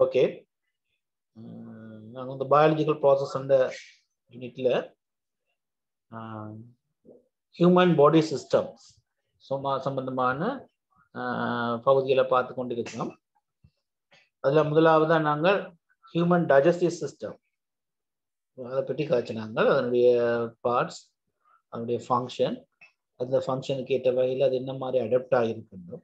Okay நாங்கள் இந்த biological process அந்த யூனிட்ல ஹியூமன் பாடி சிஸ்டம்ஸ் சும்மா சம்பந்தமான பகுதிகளை பார்த்து கொண்டிருக்கிறோம் அதில் முதலாவதா நாங்கள் ஹியூமன் டைஜஸ்டிவ் சிஸ்டம் அதை பற்றி காய்ச்சினாங்க அதனுடைய பார்ட்ஸ் அதனுடைய ஃபங்க்ஷன் அந்த ஃபங்க்ஷனுக்கு ஏற்ற வகையில் அது என்ன மாதிரி அடாப்ட் ஆகியிருக்கணும்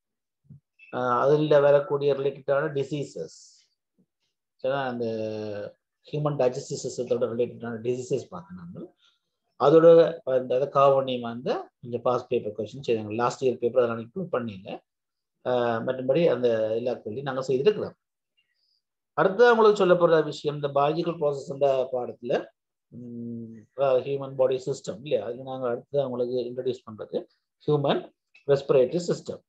அதில் வரக்கூடிய ரிலேட்டடான டிசீசஸ் அந்த ஹியூமன் டைஜஸ்டிவ் சிஸ்டத்தோட ரிலேட்டடான டிசீசஸ் பார்க்கணும் அதோட அந்த அதை காவணியம் வந்து கொஞ்சம் பாஸ் பேப்பர் கொஸ்டின் செய்தாங்க லாஸ்ட் இயர் பேப்பர் அதெல்லாம் இன்க்ளூட் பண்ணியில மற்றபடி அந்த எல்லா கேள்வியும் நாங்கள் செய்திருக்கிறோம் அடுத்து உங்களுக்கு சொல்ல போகிற விஷயம் இந்த பயாலஜிக்கல் ப்ராசஸ் அந்த பாடத்தில் ஹியூமன் பாடி சிஸ்டம் இல்லையா அது நாங்கள் அடுத்து உங்களுக்கு இன்ட்ரடியூஸ் பண்ணுறது ஹியூமன் ரெஸ்பிரேட்டரி சிஸ்டம்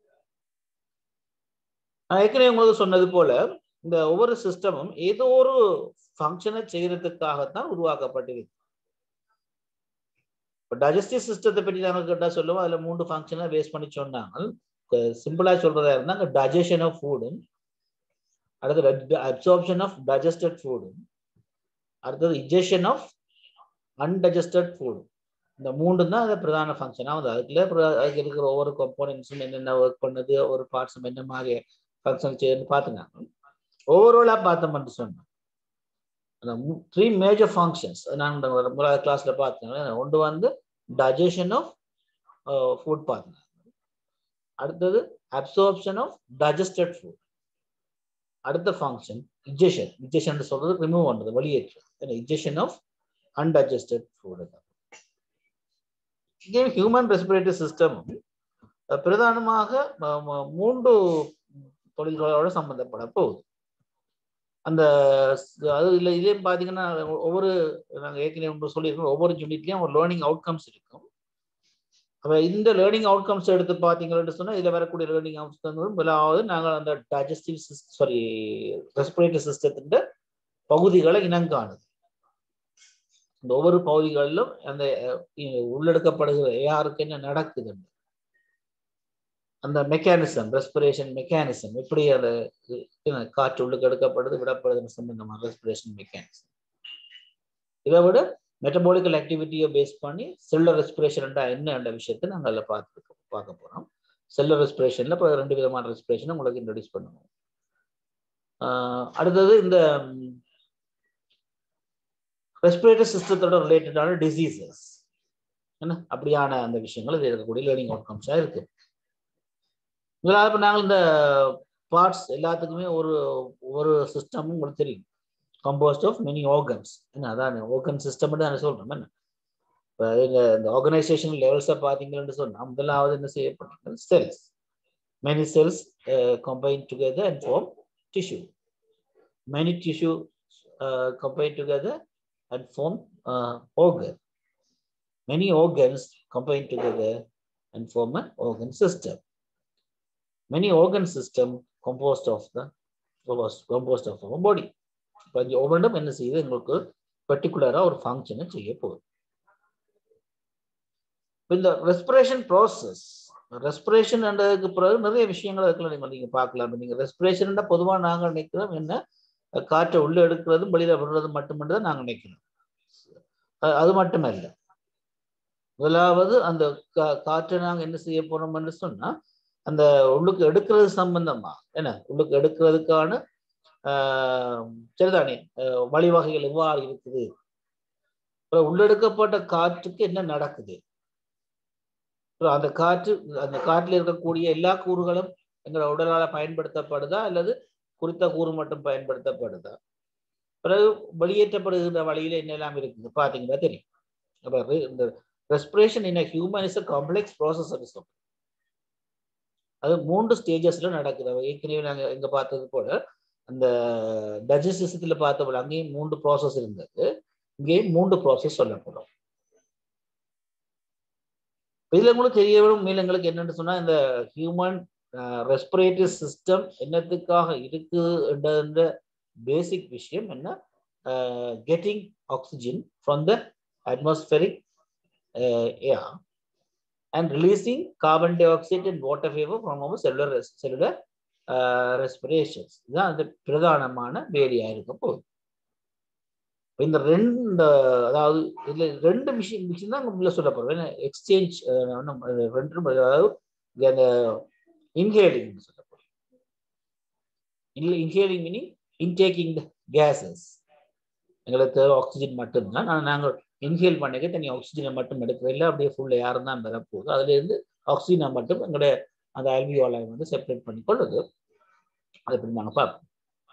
நான் ஏற்கனவே உங்களுக்கு சொன்னது போல இந்த ஒவ்வொரு சிஸ்டமும் ஏதோ ஒரு ஃபங்க்ஷனை செய்யறதுக்காகத்தான் உருவாக்கப்பட்டிருக்கு இப்போ டைஜஸ்டிவ் சிஸ்டத்தை பற்றி நாங்கள் கேட்டால் சொல்லுவோம் அதில் மூன்று ஃபங்க்ஷனை பேஸ் பண்ணி சொன்னாங்க சிம்பிளாக சொல்றதா இருந்தால் அங்கே டைஜஷன் ஆஃப் ஃபுடும் அடுத்தது அப்சார்ப்ஷன் ஆஃப் டைஜஸ்டட் ஃபுடும் அடுத்தது இஜெஷன் ஆஃப் அன்டைஜஸ்டட் ஃபுடும் இந்த மூன்று தான் அது பிரதான ஃபங்க்ஷனாக வந்து அதுக்குள்ள அதுக்கு இருக்கிற ஒவ்வொரு கம்போனன்ட்ஸும் என்னென்ன ஒர்க் பண்ணுது ஒவ்வொரு பார்ட்ஸும் என்ன மாதிரி ஃபங்க்ஷன் செய்யுதுன்னு பார்த்துனாங்க ஓவராலாக பார்த்தோம்னு சொன்னோம் அந்த த்ரீ மேஜர் ஃபங்க்ஷன்ஸ் நான் முதலாவது கிளாஸ்ல பார்த்தேன் ஒன்று வந்து டைஜஷன் ஆஃப் ஃபுட் பார்த்தேன் அடுத்தது அப்சார்ப்ஷன் ஆஃப் டைஜஸ்டட் ஃபுட் அடுத்த ஃபங்க்ஷன் இஜெஷன் இஜெஷன் சொல்றது ரிமூவ் பண்றது வெளியேற்று இஜெஷன் ஆஃப் அன்டைஜஸ்டட் ஃபுட் இங்கே ஹியூமன் ரெஸ்பிரேட்டரி சிஸ்டம் பிரதானமாக மூன்று தொழில்களோட சம்பந்தப்பட போகுது அந்த அது இல்லை இதே பார்த்தீங்கன்னா ஒவ்வொரு நாங்கள் ஏற்கனவே ஒன்று சொல்லியிருக்கோம் ஒவ்வொரு யூனிட்லையும் ஒரு லேர்னிங் அவுட்கம்ஸ் இருக்கும் அப்போ இந்த லேர்னிங் அவுட்கம்ஸ் எடுத்து பார்த்தீங்கன்னு சொன்னால் இதில் வரக்கூடிய லேர்னிங் அவுட்கம்ஸ் முதலாவது நாங்கள் அந்த டைஜஸ்டிவ் சாரி ரெஸ்பிரேட்டரி சிஸ்டத்தின் பகுதிகளை இனங்காணுது இந்த ஒவ்வொரு பகுதிகளிலும் அந்த உள்ளெடுக்கப்படுகிற யாருக்கு என்ன நடக்குதுன்னு அந்த மெக்கானிசம் ரெஸ்பிரேஷன் மெக்கானிசம் எப்படி அதை காற்று உள்ளுக்கு எடுக்கப்படுது விடப்படுதுன்னு சம்பந்தமான ரெஸ்பிரேஷன் மெக்கானிசம் இதை விட மெட்டபாலிக்கல் ஆக்டிவிட்டியை பேஸ் பண்ணி செல்லர் ரெஸ்பிரேஷன் என்னன்ற விஷயத்தை நாங்கள் அதில் பார்த்து பார்க்க போகிறோம் செல்லர் ரெஸ்பிரேஷனில் இப்போ ரெண்டு விதமான ரெஸ்பிரேஷன் உங்களுக்கு இன்ட்ரடியூஸ் பண்ணுவோம் அடுத்தது இந்த ரெஸ்பிரேட்டரி சிஸ்டத்தோட ரிலேட்டடான டிசீசஸ் என்ன அப்படியான அந்த விஷயங்கள் இது இருக்கக்கூடிய லேர்னிங் அவுட்கம்ஸாக இருக்குது முதலாவது இப்போ நாங்கள் இந்த பார்ட்ஸ் எல்லாத்துக்குமே ஒரு ஒரு சிஸ்டமும் உங்களுக்கு தெரியும் கம்போஸ்ட் ஆஃப் மெனி ஆர்கன்ஸ் என்ன அதான் ஆர்கன் சிஸ்டம் தான் சொல்கிறோம் என்ன இப்போ எங்கள் இந்த ஆர்கனைசேஷன் லெவல்ஸை பார்த்தீங்கன்னு சொன்னால் முதலாவது என்ன செய்யப்பட்டீங்க cells many cells combine together and form tissue many tissue combine together and form organ many organs combine together and form a organ system many organ system composed of the composed of our body இப்போ இந்த ஒவ்வொன்றும் என்ன செய்யுது எங்களுக்கு பர்டிகுலராக ஒரு ஃபங்க்ஷனை செய்ய போகுது இந்த ரெஸ்பிரேஷன் ப்ராசஸ் ரெஸ்பிரேஷன்ன்றதுக்கு பிறகு நிறைய விஷயங்கள் இருக்குல்ல நீங்கள் நீங்கள் பார்க்கலாம் நீங்கள் ரெஸ்பிரேஷன் பொதுவாக நாங்கள் நினைக்கிறோம் என்ன காற்றை உள்ளே எடுக்கிறதும் வெளியில் விடுறது மட்டுமென்று தான் நாங்கள் நினைக்கிறோம் அது மட்டுமல்ல முதலாவது அந்த காற்றை நாங்கள் என்ன செய்ய போறோம்னு சொன்னால் அந்த உள்ளுக்கு எடுக்கிறது சம்பந்தமா என்ன உள்ளுக்கு எடுக்கிறதுக்கான சரிதானே வழிவகைகள் எவ்வாறு இருக்குது உள்ளெடுக்கப்பட்ட காற்றுக்கு என்ன நடக்குது அந்த காற்று அந்த காற்றில் இருக்கக்கூடிய எல்லா கூறுகளும் எங்களோட உடலால பயன்படுத்தப்படுதா அல்லது குறித்த கூறு மட்டும் பயன்படுத்தப்படுதா பிறகு வெளியேற்றப்படுகின்ற வழியில என்னெல்லாம் இருக்குது பாத்தீங்கன்னா தெரியும் அப்ப இந்த respiration in human is a complex process அப்படி சொல்றோம் அது மூன்று ஸ்டேஜஸ்ல நடக்குது ஏற்கனவே நாங்க இங்க பார்த்தது போல அந்த டைஜஸ்டிசத்துல பார்த்த போல அங்கேயும் மூன்று ப்ராசஸ் இருந்தது இங்கேயும் மூன்று ப்ராசஸ் சொல்லப்படும் இதுல உங்களுக்கு தெரிய வரும் மீளங்களுக்கு என்னன்னு சொன்னா இந்த ஹியூமன் ரெஸ்பிரேட்டரி சிஸ்டம் என்னத்துக்காக இருக்குன்ற பேசிக் விஷயம் என்ன getting oxygen from the atmospheric air and releasing carbon dioxide and water vapor from our cellular cellular respirations இதுதான் அந்த பிரதானமான வேலையா இருக்க போகுது இந்த ரெண்டு அதாவது இதுல ரெண்டு மிஷின் மிஷின் தான் உள்ள சொல்ல போறோம் எக்ஸ்சேஞ்ச் ரெண்டு அதாவது அந்த இன்ஹேலிங் சொல்ல போறோம் inhaling meaning intaking the gases எங்களுக்கு தேவை ஆக்சிஜன் மட்டும்தான் ஆனால் நாங்கள் இன்ஹேல் பண்ணிக்க தனி ஆக்சிஜனை மட்டும் எடுக்கிறதில்ல அப்படியே ஃபுல்லாக யாரும் தான் பெறப்போகுது அதுலேருந்து ஆக்சிஜனை மட்டும் எங்களுடைய அந்த அல்வியோலை வந்து செப்பரேட் பண்ணி கொள்ளுது அதை பற்றி நாங்கள் பார்ப்போம்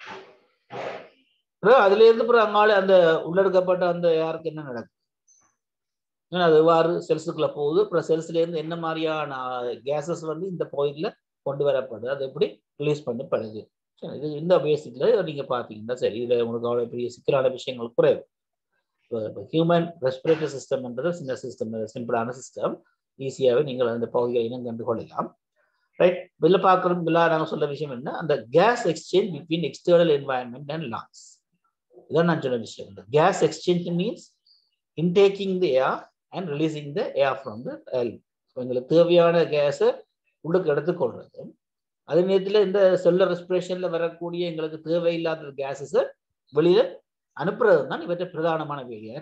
அதுல இருந்து அப்புறம் அங்கால அந்த உள்ளெடுக்கப்பட்ட அந்த யாருக்கு என்ன நடக்குது அது எவ்வாறு செல்ஸுக்குள்ள போகுது அப்புறம் செல்ஸ்ல இருந்து என்ன மாதிரியான கேசஸ் வந்து இந்த பகுதியில கொண்டு வரப்படுது அது எப்படி ரிலீஸ் பண்ணப்படுது இது இந்த பேசிக்ல நீங்க பாத்தீங்கன்னா சரி இதுல உங்களுக்கு அவ்வளவு பெரிய சிக்கலான விஷயங்கள் குறைவு ஹியூமன் ரெஸ்பிரேட்டரி சிஸ்டம்ன்றது சின்ன சிஸ்டம் சிம்பிளான சிஸ்டம் ஈஸியாகவே நீங்கள் அந்த பகுதிகளை இனம் கண்டு கொள்ளலாம் ரைட் வெளில பார்க்குறோம் வெளில நாங்கள் சொல்ல விஷயம் என்ன அந்த gas exchange between external environment and lungs இதான் நான் சொன்ன விஷயம் இந்த gas exchange means intaking the air and releasing the air from the L எங்களுக்கு தேவையான கேஸை உள்ளுக்கு எடுத்துக்கொள்றது அதே நேரத்தில் இந்த செல்லர் ரெஸ்பிரேஷன்ல வரக்கூடிய எங்களுக்கு தேவையில்லாத கேஸஸை வெளியில அனுப்புறது தான் இவற்றை பிரதானமான வேலையா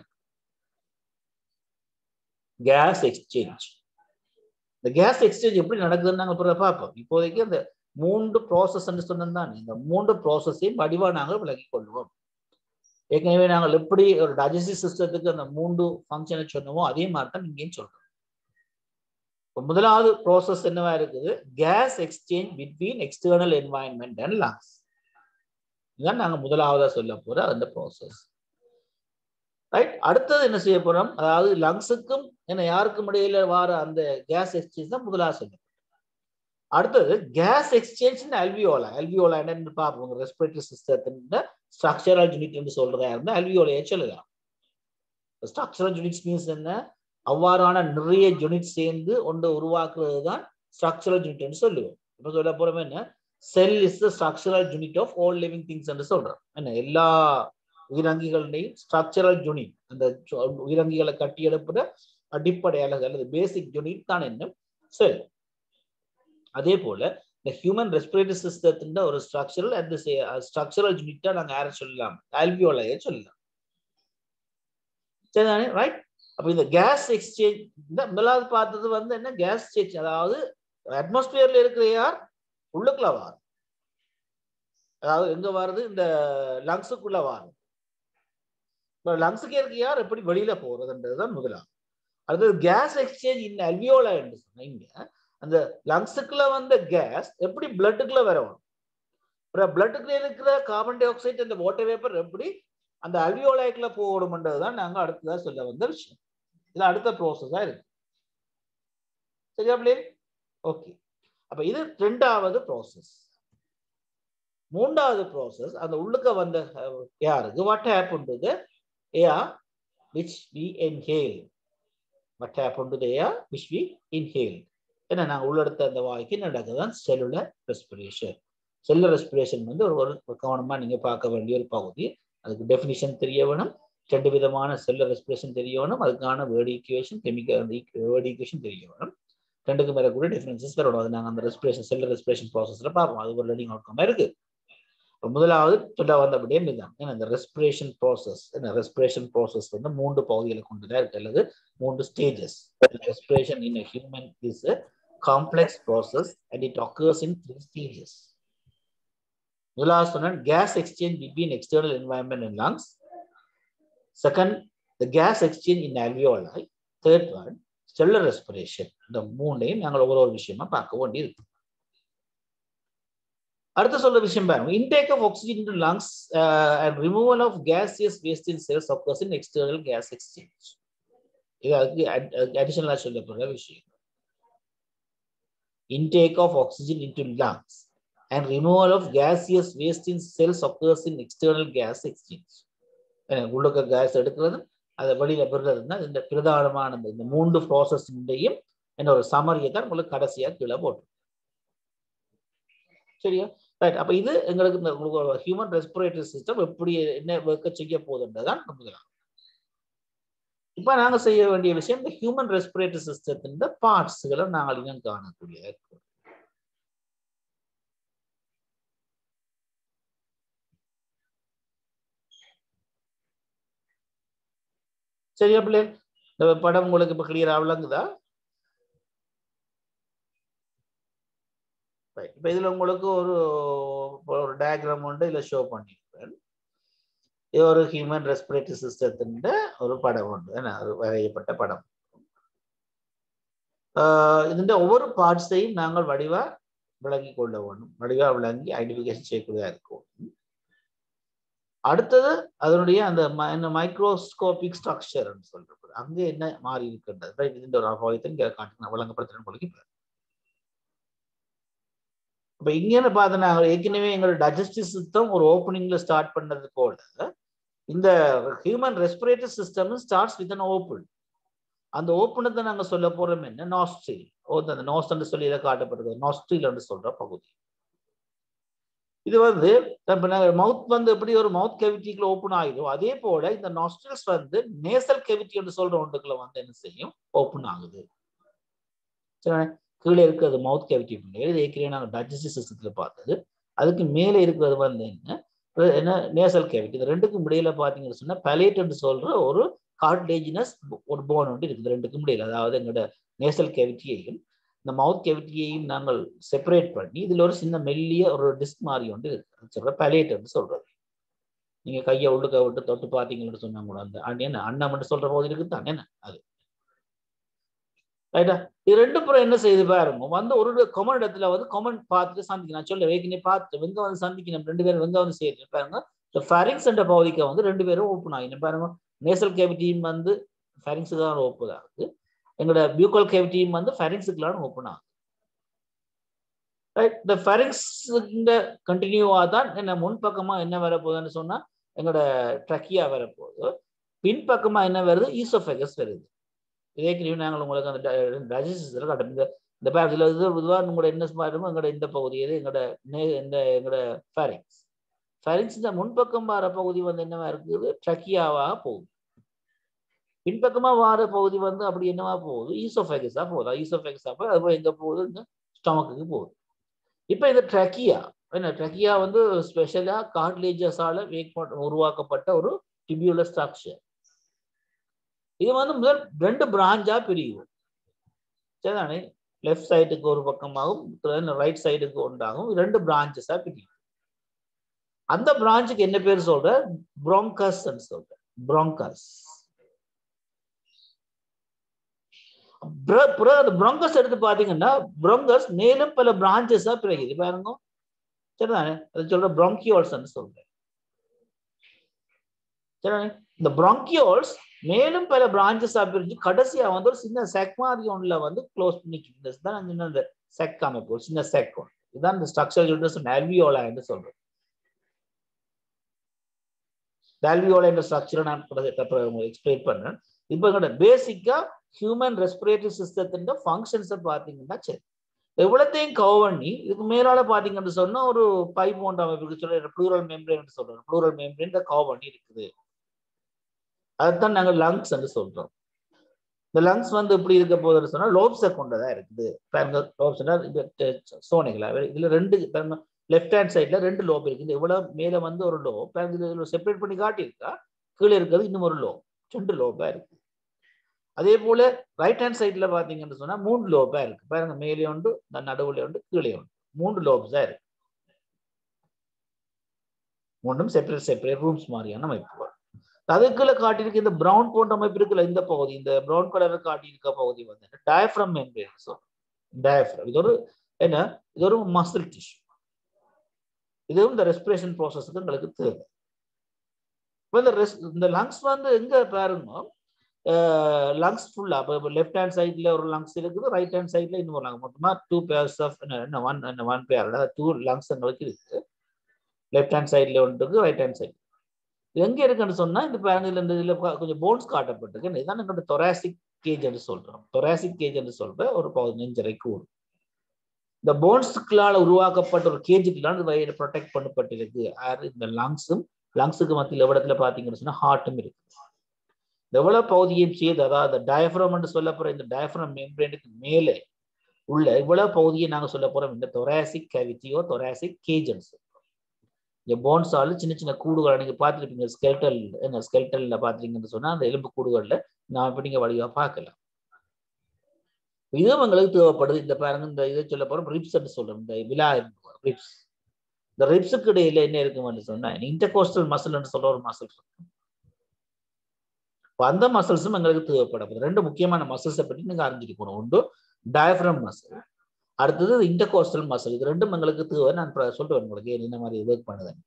கேஸ் எக்ஸ்சேஞ்ச் இந்த கேஸ் எக்ஸ்சேஞ்ச் எப்படி நடக்குதுன்னு நாங்கள் பிறகு பார்ப்போம் இப்போதைக்கு அந்த மூன்று ப்ராசஸ் சொன்னது தான் இந்த மூன்று ப்ராசஸையும் வடிவா நாங்கள் விளக்கி கொள்வோம் ஏற்கனவே நாங்கள் எப்படி ஒரு டைஜஸ்டிவ் சிஸ்டத்துக்கு அந்த மூன்று ஃபங்க்ஷனை சொன்னோமோ அதே மாதிரி தான் இங்கேயும் சொல்றோம் முதலாவது ப்ராசஸ் என்னவா இருக்குது gas exchange between external environment and lungs இதுதான் நாங்கள் முதலாவதா சொல்ல போற அந்த ப்ராசஸ் ரைட் அடுத்தது என்ன செய்ய போறோம் அதாவது லங்ஸுக்கும் என்ன யாருக்கும் இடையில வர அந்த கேஸ் எக்ஸ்சேஞ்ச் தான் முதலாவது சொல்ல அடுத்தது கேஸ் எக்ஸ்சேஞ்ச் அல்வியோலா அல்வியோலா என்னன்னு பார்ப்போம் ரெஸ்பிரேட்டரி சிஸ்டத்தின் ஸ்ட்ரக்சரல் யூனிட் சொல்றதா இருந்தா அல்வியோலையே சொல்லலாம் ஸ்ட்ரக்சரல் யூனிட்ஸ் மீன்ஸ் என்ன அவ்வாறான நிறைய யூனிட் சேர்ந்து ஒன்று உருவாக்குறது தான் ஸ்ட்ரக்சரல் யூனிட்னு சொல்லுவோம் இப்போ சொல்ல போறோம் என்ன cell is the structural unit of all living things என்று சொல்றோம் என்ன எல்லா உயிரங்கிகளுடையும் ஸ்ட்ரக்சரல் யூனிட் அந்த உயிரங்கிகளை கட்டியெழுப்புற அடிப்படை அலகு அல்லது பேசிக் யூனிட் தான் என்ன செல் அதே போல இந்த ஹியூமன் ரெஸ்பிரேட்டரி சிஸ்டத்தின் ஒரு ஸ்ட்ரக்சரல் அந்த ஸ்ட்ரக்சரல் யூனிட்டா நாங்க யாரை சொல்லலாம் ஆல்வியோலையே சொல்லலாம் சரிதானே ரைட் அப்ப இந்த கேஸ் எக்ஸ்சேஞ்ச் இந்த முதலாவது பார்த்தது வந்து என்ன கேஸ் எக்ஸ்சேஞ்ச் அதாவது அட்மாஸ்பியர்ல இருக்கிற யார் உள்ளுக்குள்ள வார் அதாவது எங்க வருது இந்த லங்ஸுக்குள்ள வாரும் லங்ஸுக்கு இருக்க யார் எப்படி வெளியில போறதுன்றதுதான் முதலாம் அடுத்தது கேஸ் எக்ஸ்சேஞ்ச் இன் அல்வியோலா என்று சொன்னீங்க அந்த லங்ஸுக்குள்ள வந்த கேஸ் எப்படி பிளட்டுக்குள்ள வரணும் அப்புறம் பிளட்டுக்குள்ள இருக்கிற கார்பன் டை ஆக்சைடு அந்த வாட்டர் வேப்பர் எப்படி அந்த அல்வியோலாய்க்குள்ள போகணும்ன்றது தான் நாங்க அடுத்ததா சொல்ல வந்த விஷயம் இது அடுத்த ப்ரோசஸா இருக்கு சரியா பிள்ளை ஓகே அப்ப இது ரெண்டாவது ப்ராசஸ் மூன்றாவது ப்ராசஸ் அந்த உள்ளுக்க வந்த யாருக்கு what happen to the air which we inhale what happen to the air which we inhale ஏன்னா நாங்கள் உள்ளெடுத்த அந்த வாய்க்கு நடக்குதான் செல்லுலர் ரெஸ்பிரேஷன் செல்லுலர் ரெஸ்பிரேஷன் வந்து ஒரு ஒரு கவனமாக நீங்கள் பார்க்க வேண்டிய ஒரு பகுதி அதுக்கு டெஃபினிஷன் தெரிய வேணும் ரெண்டு விதமான செல்லுலர் ரெஸ்பிரேஷன் தெரிய வேணும் அதுக்கான word equation chemical word equation தெரிய வேணும் ரெண்டுக்கு மேலே கூட டிஃபரன்சஸ் வரணும் அது நாங்கள் அந்த ரெஸ்பிரேஷன் செல்லுலர் ரெஸ்பிரேஷன் ப்ராசஸில் பார்ப்போம் அது ஒரு லேர்னிங் அவுட்கமாக இருக்கு முதலாவது சொல்ல வந்தபடியே இதுதான் ஏன்னா இந்த ரெஸ்பிரேஷன் ப்ராசஸ் என்ன ரெஸ்பிரேஷன் ப்ராசஸ் வந்து மூன்று பகுதிகளை கொண்டுதான் இருக்கு அல்லது மூன்று stages respiration in human is complex process and it occurs in three stages. முதலாவது சொன்ன gas exchange between external environment and lungs. Second, the gas exchange in alveoli. Third one, cellular respiration. இந்த மூணையும் நாங்கள் ஒவ்வொரு ஒரு விஷயமா பார்க்க வேண்டியிருக்கு அடுத்த சொல்ற விஷயம் பாருங்க intake of oxygen into lungs uh, and removal of gaseous waste in cells occurs in external gas exchange. இது அதுக்கு அடிஷனலா சொல்லப்படுற விஷயம் intake of oxygen into lungs and removal of gaseous waste in cells occurs in external gas exchange. உள்ளுக்க gas எடுக்கிறது அதை வெளியில பெறுறதுன்னா இந்த பிரதானமான இந்த மூன்று ப்ராசஸ்டையும் என்ன ஒரு சமரியை தான் உங்களுக்கு கடைசியா கீழே போட்டு சரியா ரைட் அப்ப இது எங்களுக்கு இந்த ஹியூமன் ரெஸ்பிரேட்டரி சிஸ்டம் எப்படி என்ன ஒர்க்க செய்ய போகுதுன்றதான் முதலாம் இப்ப நாங்க செய்ய வேண்டிய விஷயம் இந்த ஹியூமன் ரெஸ்பிரேட்டரி சிஸ்டத்தின் பார்ட்ஸ்களை நாங்கள் இன்னும் காணக்கூடிய சரியா பிள்ளை இந்த படம் உங்களுக்கு இப்ப கிளியரா விளங்குதா இப்ப இதுல உங்களுக்கு ஒரு ஒரு டயக்ராம் உண்டு இதுல ஷோ பண்ணிருக்கேன் இது ஒரு ஹியூமன் ரெஸ்பிரேட்டரி சிஸ்டத்தின் ஒரு படம் உண்டு என்ன ஒரு வரையப்பட்ட படம் ഇതിന്റെ ஒவ்வொரு பார்ட்ஸையும் நாங்கள் வடிவா விளங்கி கொள்ள வேண்டும் வடிவா விளங்கி ஐடென்டிஃபிகேஷன் செய்யக்கூடியதா இருக்கும் அடுத்தது அதனுடைய அந்த என்ன மைக்ரோஸ்கோபிக் ஸ்ட்ரக்சர் சொல்றது அங்க என்ன மாறி இருக்கின்றது இதுன்ற ஒரு அபாயத்தை இங்க காட்டு விளங்கப்படுத்துறேன் உங்களுக்கு இப்ப இங்க பார்த்து நாங்கள் ஏற்கனவே எங்களோட டைஜஸ்டிவ் சிஸ்டம் ஒரு ஓப்பனிங்ல ஸ்டார்ட் பண்ணது போல இந்த human respiratory system starts with an open அந்த ஓப்பனத்தை நாங்க சொல்ல போறோம் என்ன நாஸ்ட்ரில் ஓ அந்த நாஸ்ட் சொல்லி இதை காட்டப்படுறது நாஸ்ட்ரில் சொல்ற பகுதி இது வந்து மவுத் வந்து எப்படி ஒரு மவுத் கெவிட்டிக்குள்ள ஓப்பன் ஆகுதோ அதே போல இந்த நாஸ்ட்ரில்ஸ் வந்து நேசல் கெவிட்டி என்று சொல்ற ஒன்றுக்குள்ள வந்து என்ன செய்யும் ஓப்பன் ஆகுது சரி கீழே இருக்கிறது மவுத் கேவிட்டி இது ஏற்கனவே நாங்கள் டைஜஸ்டிவ் சிஸ்டத்துல பார்த்தது அதுக்கு மேலே இருக்கிறது வந்து என்ன என்ன நேசல் கேவிட்டி இது ரெண்டுக்கும் இடையில பார்த்தீங்கன்னு சொன்னா பலேட் என்று சொல்ற ஒரு கார்டேஜினஸ் ஒரு போன் ஒன்று இருக்குது ரெண்டுக்கும் இடையில அதாவது எங்களோட நேசல் கேவிட்டியையும் இந்த மவுத் கேவிட்டியையும் நாங்கள் செப்பரேட் பண்ணி இதுல ஒரு சின்ன மெல்லிய ஒரு டிஸ்க் மாதிரி ஒன்று இருக்கு சொல்ற பலேட் என்று சொல்றது நீங்க கையை உள்ளுக்க விட்டு தொட்டு பார்த்தீங்கன்னு சொன்னா கூட அந்த என்ன அண்ணன் மட்டும் சொல்ற போது இருக்குது தான் என்ன அது ரைட்டா இது ரெண்டு புறம் என்ன செய்து பாருங்க வந்து ஒரு கொமன் இடத்துல வந்து கொமன் பார்த்துட்டு சந்திக்கணும் நான் சொல்ல வைக்கினே பார்த்து வெங்க வந்து சந்திக்கணும் ரெண்டு பேரும் வெங்க வந்து சேர்த்து பாருங்க இந்த ஃபேரிங்ஸ் என்ற பகுதிக்கு வந்து ரெண்டு பேரும் ஓப்பன் ஆகிடும் பாருங்க நேசல் கேவிட்டியும் வந்து ஃபேரிங்ஸுக்கு தான் ஓப்பன் ஆகுது எங்களோட பியூக்கல் கேவிட்டியும் வந்து ஃபேரிங்ஸுக்குலாம் ஓப்பன் ஆகுது ரைட் இந்த ஃபேரிங்ஸ் கண்டினியூவா தான் என்ன முன்பக்கமா என்ன வரப்போகுதுன்னு சொன்னா எங்களோட ட்ரக்கியா வரப்போகுது பின்பக்கமா என்ன வருது ஈசோஃபெகஸ் வருது ஏற்கனவே நாங்கள் உங்களுக்கு அந்த டைஜஸ்டில் காட்டும் இந்த இந்த பேரத்தில் இது பொதுவாக உங்களோட என்ன பாருமோ எங்களோட இந்த பகுதி எது எங்களோட நே இந்த எங்களோட ஃபேரிங்ஸ் ஃபேரிங்ஸ் இந்த முன்பக்கம் வர பகுதி வந்து என்னவா இருக்குது ட்ரக்கியாவாக போகுது பின்பக்கமா வார பகுதி வந்து அப்படி என்னவா போகுது ஈசோஃபேகஸா போகுது ஈசோஃபேகஸா போய் அது எங்க போகுது இந்த ஸ்டமக்குக்கு போகுது இப்போ இந்த ட்ரக்கியா என்ன ட்ரக்கியா வந்து ஸ்பெஷலா கார்ட்லேஜஸால வேக் உருவாக்கப்பட்ட ஒரு டிபியூலர் ஸ்ட்ரக்சர் இது வந்து முதல் ரெண்டு பிராஞ்சா பிரியும் சரிதானே லெஃப்ட் சைடுக்கு ஒரு பக்கமாகவும் ரைட் சைடுக்கு ஒன்றாகும் ரெண்டு பிரான்ச்சஸா பிரியும் அந்த பிரான்ச்சுக்கு என்ன பேர் சொல்ற ப்ரோங்கஸ் சொல்ற ப்ரோங்கஸ் ப்ரோங்கஸ் எடுத்து பாத்தீங்கன்னா ப்ரோங்கஸ் மேலும் பல பிரான்ச்சஸா பிரியுது பாருங்க சரிதானே அது சொல்ற ப்ரோங்கியோல்ஸ் சொல்றேன் சரிதானே இந்த ப்ரோங்கியோல்ஸ் மேலும் பல பிரான்ச்சஸா பிரிஞ்சு கடைசியா வந்து ஒரு சின்ன செக் மாதிரி ஒன்றுல வந்து க்ளோஸ் பண்ணிக்கிட்டு தான் இந்த செக் அமைப்பு ஒரு சின்ன செக் ஒன்று இதுதான் இந்த ஸ்ட்ரக்சர் சொல்லிட்டு அல்வியோலா என்று சொல்றோம் அல்வியோலா என்ற ஸ்ட்ரக்சரை நான் எக்ஸ்பிளைன் பண்றேன் இப்போ எங்களோட பேசிக்கா ஹியூமன் ரெஸ்பிரேட்டரி சிஸ்டத்தின் ஃபங்க்ஷன்ஸை பார்த்தீங்கன்னா சரி எவ்வளத்தையும் கவர் பண்ணி இதுக்கு மேலால பாத்தீங்கன்னு சொன்னா ஒரு பை போன்ற அமைப்புக்கு சொல்ற ப்ளூரல் மெம்பரேன் சொல்றோம் ப்ளூரல் மெம்பரேன் கவர் பண்ணி இருக்குது அதுதான் நாங்கள் லங்ஸ் என்று சொல்றோம் இந்த லங்ஸ் வந்து எப்படி இருக்க போகுதுன்னு சொன்னா லோப்ஸை கொண்டதா இருக்குது லோப்ஸ்னா சோனைகளா இதுல ரெண்டு லெஃப்ட் ஹேண்ட் சைட்ல ரெண்டு லோப் இருக்குது எவ்வளவு மேல வந்து ஒரு லோப் இதுல செப்பரேட் பண்ணி காட்டியிருக்கா கீழே இருக்கிறது இன்னும் ஒரு லோப் ரெண்டு லோபா இருக்கு அதே போல ரைட் ஹேண்ட் சைட்ல பாத்தீங்கன்னு சொன்னா மூணு லோபா இருக்கு பாருங்க மேலே உண்டு நடுவுல உண்டு கீழே உண்டு மூன்று லோப்ஸா இருக்கு மூன்றும் செப்பரேட் செப்பரேட் ரூம்ஸ் மாதிரியான அமைப்புகள் அதுக்குள்ள காட்டியிருக்க இந்த பிரவுன் போன்ற அமைப்பு இருக்குல்ல இந்த பகுதி இந்த பிரவுன் கலர் காட்டியிருக்க பகுதி வந்து டயஃப்ரம் மெம்பரேன் சொல்றோம் டயஃப்ரம் இது ஒரு என்ன இது ஒரு மசில் டிஷ்யூ இதுவும் இந்த ரெஸ்பிரேஷன் ப்ராசஸ்க்கு எங்களுக்கு தேவை இப்போ இந்த ரெஸ் இந்த லங்ஸ் வந்து எங்க பாருங்க லங்ஸ் ஃபுல்லா இப்போ லெஃப்ட் ஹேண்ட் சைட்ல ஒரு லங்ஸ் இருக்குது ரைட் ஹேண்ட் சைட்ல இன்னொரு லங்ஸ் மொத்தமா two pairs of one one pair two lungs எங்களுக்கு இருக்கு லெஃப்ட் ஹேண்ட் சைட்ல ஒன்று இருக்கு ரைட் ஹேண்ட் சைட் எங்க இருக்குன்னு சொன்னா இந்த பேனல் இந்த இதுல கொஞ்சம் போன்ஸ் காட்டப்பட்டிருக்கு இதான் எங்களோட தொராசிக் கேஜ் என்று சொல்றோம் தொராசிக் கேஜ் என்று சொல்ற ஒரு நெஞ்சரை கூடு இந்த போன்ஸுக்களால் உருவாக்கப்பட்ட ஒரு கேஜுக்குலாம் ப்ரொடெக்ட் பண்ணப்பட்டிருக்கு இந்த லங்ஸும் லங்ஸுக்கு மத்தியில் எவ்வளத்துல பாத்தீங்கன்னு சொன்னா ஹார்ட்டும் இருக்கு எவ்வளவு பகுதியும் செய்து அதாவது டயஃப்ரம் என்று சொல்ல போற இந்த டயஃப்ரம் மெம்பரேனுக்கு மேலே உள்ள இவ்வளவு பகுதியை நாங்க சொல்ல போறோம் இந்த தொராசிக் கேவிட்டியோ தொராசிக் கேஜ் என்று சொல்றோம் இந்த போன்ஸால சின்ன சின்ன கூடுகள் நீங்க பார்த்துருப்பீங்க ஸ்கெல்டல் என்ன ஸ்கெல்டல்ல பாத்தீங்கன்னு சொன்னா அந்த எலும்பு கூடுகள்ல நான் இப்ப நீங்க வடிவா பார்க்கலாம் இதுவும் எங்களுக்கு தேவைப்படுது இந்த பாருங்க இந்த இதை சொல்ல போறோம் ரிப்ஸ் சொல்றோம் இந்த விழா ரிப்ஸ் இந்த ரிப்ஸுக்கு இடையில என்ன இருக்கும்னு சொன்னா இன்டர்கோஸ்டல் மசில்னு சொல்ற ஒரு மசில் இருக்கு அந்த மசில்ஸும் எங்களுக்கு தேவைப்படும் ரெண்டு முக்கியமான மசில்ஸை பற்றி நீங்க அறிஞ்சிருக்கணும் ஒன்று டயஃப்ரம் மசில் அடுத்தது இன்டர்கோஸ்டல் மசில் இது ரெண்டும் எங்களுக்கு தேவை நான் சொல்லிட்டு உங்களுக்கு என்ன மாதிரி ஒர்க் பண்ணுதுன்னு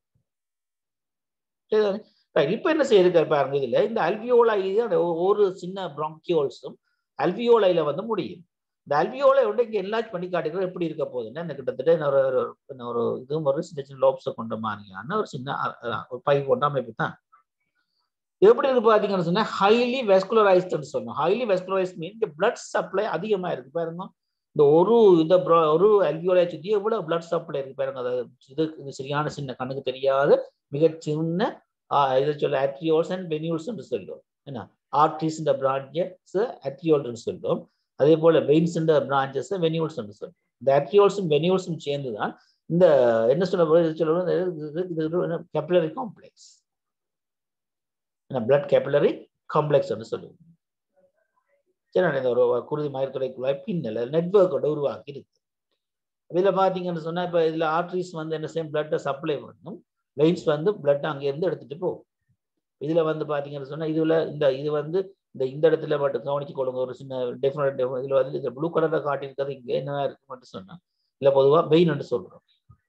இப்ப என்ன செய்யிருக்காரு பாருங்க இதுல இந்த அல்வியோலா இது ஒரு சின்ன ப்ராங்கியோல்ஸும் அல்வியோலையில வந்து முடியும் இந்த அல்வியோலை வந்து இங்க என்லார்ஜ் பண்ணி காட்டுகிறது எப்படி இருக்க போகுதுன்னா இந்த கிட்டத்தட்ட ஒரு ஒரு இதுவும் ஒரு சின்ன சின்ன லோப்ஸை கொண்ட மாதிரியான ஒரு சின்ன ஒரு பை போன்ற அமைப்பு தான் எப்படி இருக்கு பாத்தீங்கன்னு சொன்னா ஹைலி வெஸ்குலரைஸ்ட்னு சொல்லணும் ஹைலி வெஸ்குலரைஸ் மீன் இந்த பிளட் சப்ளை அதிகமா இருக்கு பாருங்க இந்த ஒரு இந்த ஒரு அல்வியோலை சுத்தி எவ்வளவு பிளட் சப்ளை இருக்கு பாருங்க அது இது இது சரியான சின்ன கண்ணுக்கு தெரியாத மிக சின்ன இதை சொல்ல அட்ரியோல்ஸ் அண்ட் வெனியூல்ஸ் சொல்லுவோம் என்ன ஆர்ட்ரிஸ் இந்த பிரான்ச்சஸ் அட்ரியோல்னு சொல்லுவோம் அதே போல வெயின்ஸ் இந்த பிரான்ச்சஸ் வெனியூல்ஸ் சொல்லுவோம் இந்த அட்ரியோல்ஸும் வெனியூல்ஸும் சேர்ந்து தான் இந்த என்ன சொல்ல சொல்லுவோம் capillary complex blood capillary complex சொல்லுவோம் சரி இந்த ஒரு குருதி மயத்துறை குழாய் பின்னல நெட்ஒர்க்கோட உருவாக்கி இருக்கு இதுல பாத்தீங்கன்னு சொன்னா இப்ப இதுல ஆர்ட்ரிஸ் வந்து என்ன செய்யும் பிளட்டை சப்ளை பண்ணும் வெயின்ஸ் வந்து பிளட் அங்கேருந்து எடுத்துட்டு போகும் இதுல வந்து பாத்தீங்கன்னு சொன்னா இதுல இந்த இது வந்து இந்த இந்த இடத்துல மட்டும் கவனிச்சு கொள்ளுங்க ஒரு சின்ன டிஃப்ரெண்ட் இதுல வந்து இந்த ப்ளூ கலர்ல காட்டியிருக்கிறது இங்க என்ன இருக்கு மட்டும் சொன்னா இல்ல பொதுவா வெயின் என்று சொல்றோம்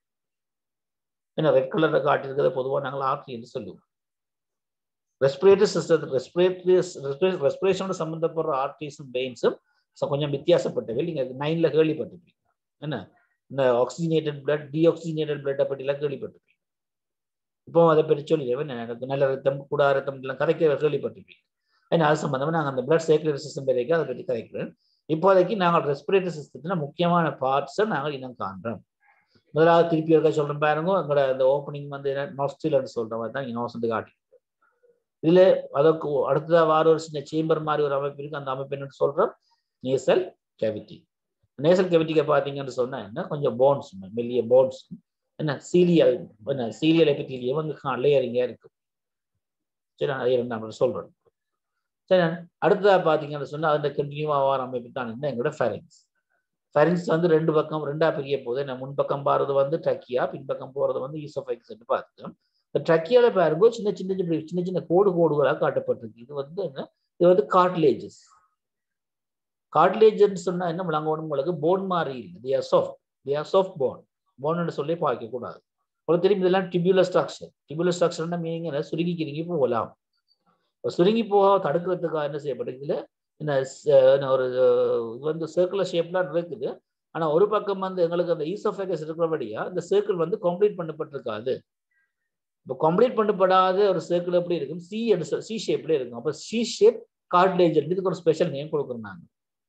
ஏன்னா ரெட் கலர்ல காட்டியிருக்கிறத பொதுவா நாங்கள் ஆர்ட்ரி என்று சொல்லுவோம் ரெஸ்பிரேட்டரி சிஸ்டத்துக்கு ரெஸ்பிரேட்டரி ரெஸ்பிரேஷனோட சம்பந்தப்படுற ஆர்ட்ரிஸும் வெயின்ஸும் கொஞ்சம் வித்தியாசப்பட்டவை நீங்க நைன்ல கேள்விப்பட்டிருப்பீங்க என்ன இந்த ஆக்சிஜனேட்டட் பிளட் டிஆக்சிஜனேட்டட் பிளட்டை பற்றிலாம் கேள்விப்பட்டிருப்பீங்க இப்போ அதை பற்றி சொல்லி எனக்கு நல்ல ரத்தம் கூடா ரத்தம் எல்லாம் கதைக்க கேள்விப்பட்டிருப்பீங்க ஏன்னா அது சம்பந்தமா நாங்கள் அந்த பிளட் சர்க்குலேட்டரி சிஸ்டம் வரைக்கும் அதை பற்றி கதைக்கிறேன் இப்போதைக்கு நாங்கள் ரெஸ்பிரேட்டரி சிஸ்டத்தில் முக்கியமான பார்ட்ஸை நாங்கள் இனம் காண்றோம் முதலாவது திருப்பி இருக்க சொல்றேன் பாருங்க எங்களோட அந்த ஓப்பனிங் வந்து நொஸ்டில்னு சொல்ற மாதிரி தான் இங்கே வந்து காட்டி இதுல அதற்கு அடுத்ததா வார ஒரு சின்ன சேம்பர் மாதிரி ஒரு அமைப்பு இருக்கு அந்த அமைப்பு என்னன்னு சொல்றோம் நேசல் கேவிட்டி நேசல் கேவிட்டிக்கு பாத்தீங்கன்னு சொன்னா என்ன கொஞ்சம் போன்ஸ் மெல்லிய போன்ஸ் என்ன சீலியல் என்ன சீலியல் எபித்தீலியம் அங்கே லேயரிங்கா இருக்கு சரி நான் அதை நான் சொல்றேன் சரி அடுத்ததா பாத்தீங்கன்னு சொன்னா அந்த கண்டினியூ ஆவார அமைப்பு தான் என்ன எங்களோட ஃபெரிங்ஸ் ஃபெரிங்ஸ் வந்து ரெண்டு பக்கம் ரெண்டா பிரிய போது என்ன முன்பக்கம் போறது வந்து ட்ரக்கியா பின்பக்கம் போறது வந்து ஈசோஃபைக்ஸ் பார்த்துட்டோம் இந்த ட்ரக்கியால பாருங்க சின்ன சின்ன சின்ன சின்ன சின்ன கோடு கோடுகளாக காட்டப்பட்டிருக்கு இது வந்து என்ன இது வந்து கார்ட்லேஜஸ் கார்ட்லேஜ்னு சொன்னா என்ன விளங்கணும் உங்களுக்கு போன் மாதிரி இல்லை the are soft the are soft phone போன்னு சொல்லி பார்க்க கூடாது உங்களுக்கு தெரியும் இதெல்லாம் டிபியூலர் ஸ்ட்ரக்சர் டிபியூலர் ஸ்ட்ரக்சர்னா மீனிங் என்ன சுருங்கி கிருங்கி போகலாம் சுருங்கி போக தடுக்கிறதுக்காக என்ன செய்யப்பட்டிருக்குது என்ன ஒரு இது வந்து சர்க்குலர் ஷேப்லாம் இருக்குது ஆனா ஒரு பக்கம் வந்து எங்களுக்கு அந்த ஈசோஃபேகஸ் இருக்கிறபடியா இந்த சர்க்கிள் வந்து கம்ப்ளீட் பண்ணப்பட்டிருக்காது இப்போ கம்ப்ளீட் பண்ணப்படாத ஒரு சர்க்கிள் எப்படி இருக்கும் சி சி ஷேப்ல இருக்கும் அப்போ சி ஷேப் கார்ட்லேஜ் இதுக்கு ஒரு ஸ்பெஷல் நேம் கொடுக்குறாங்க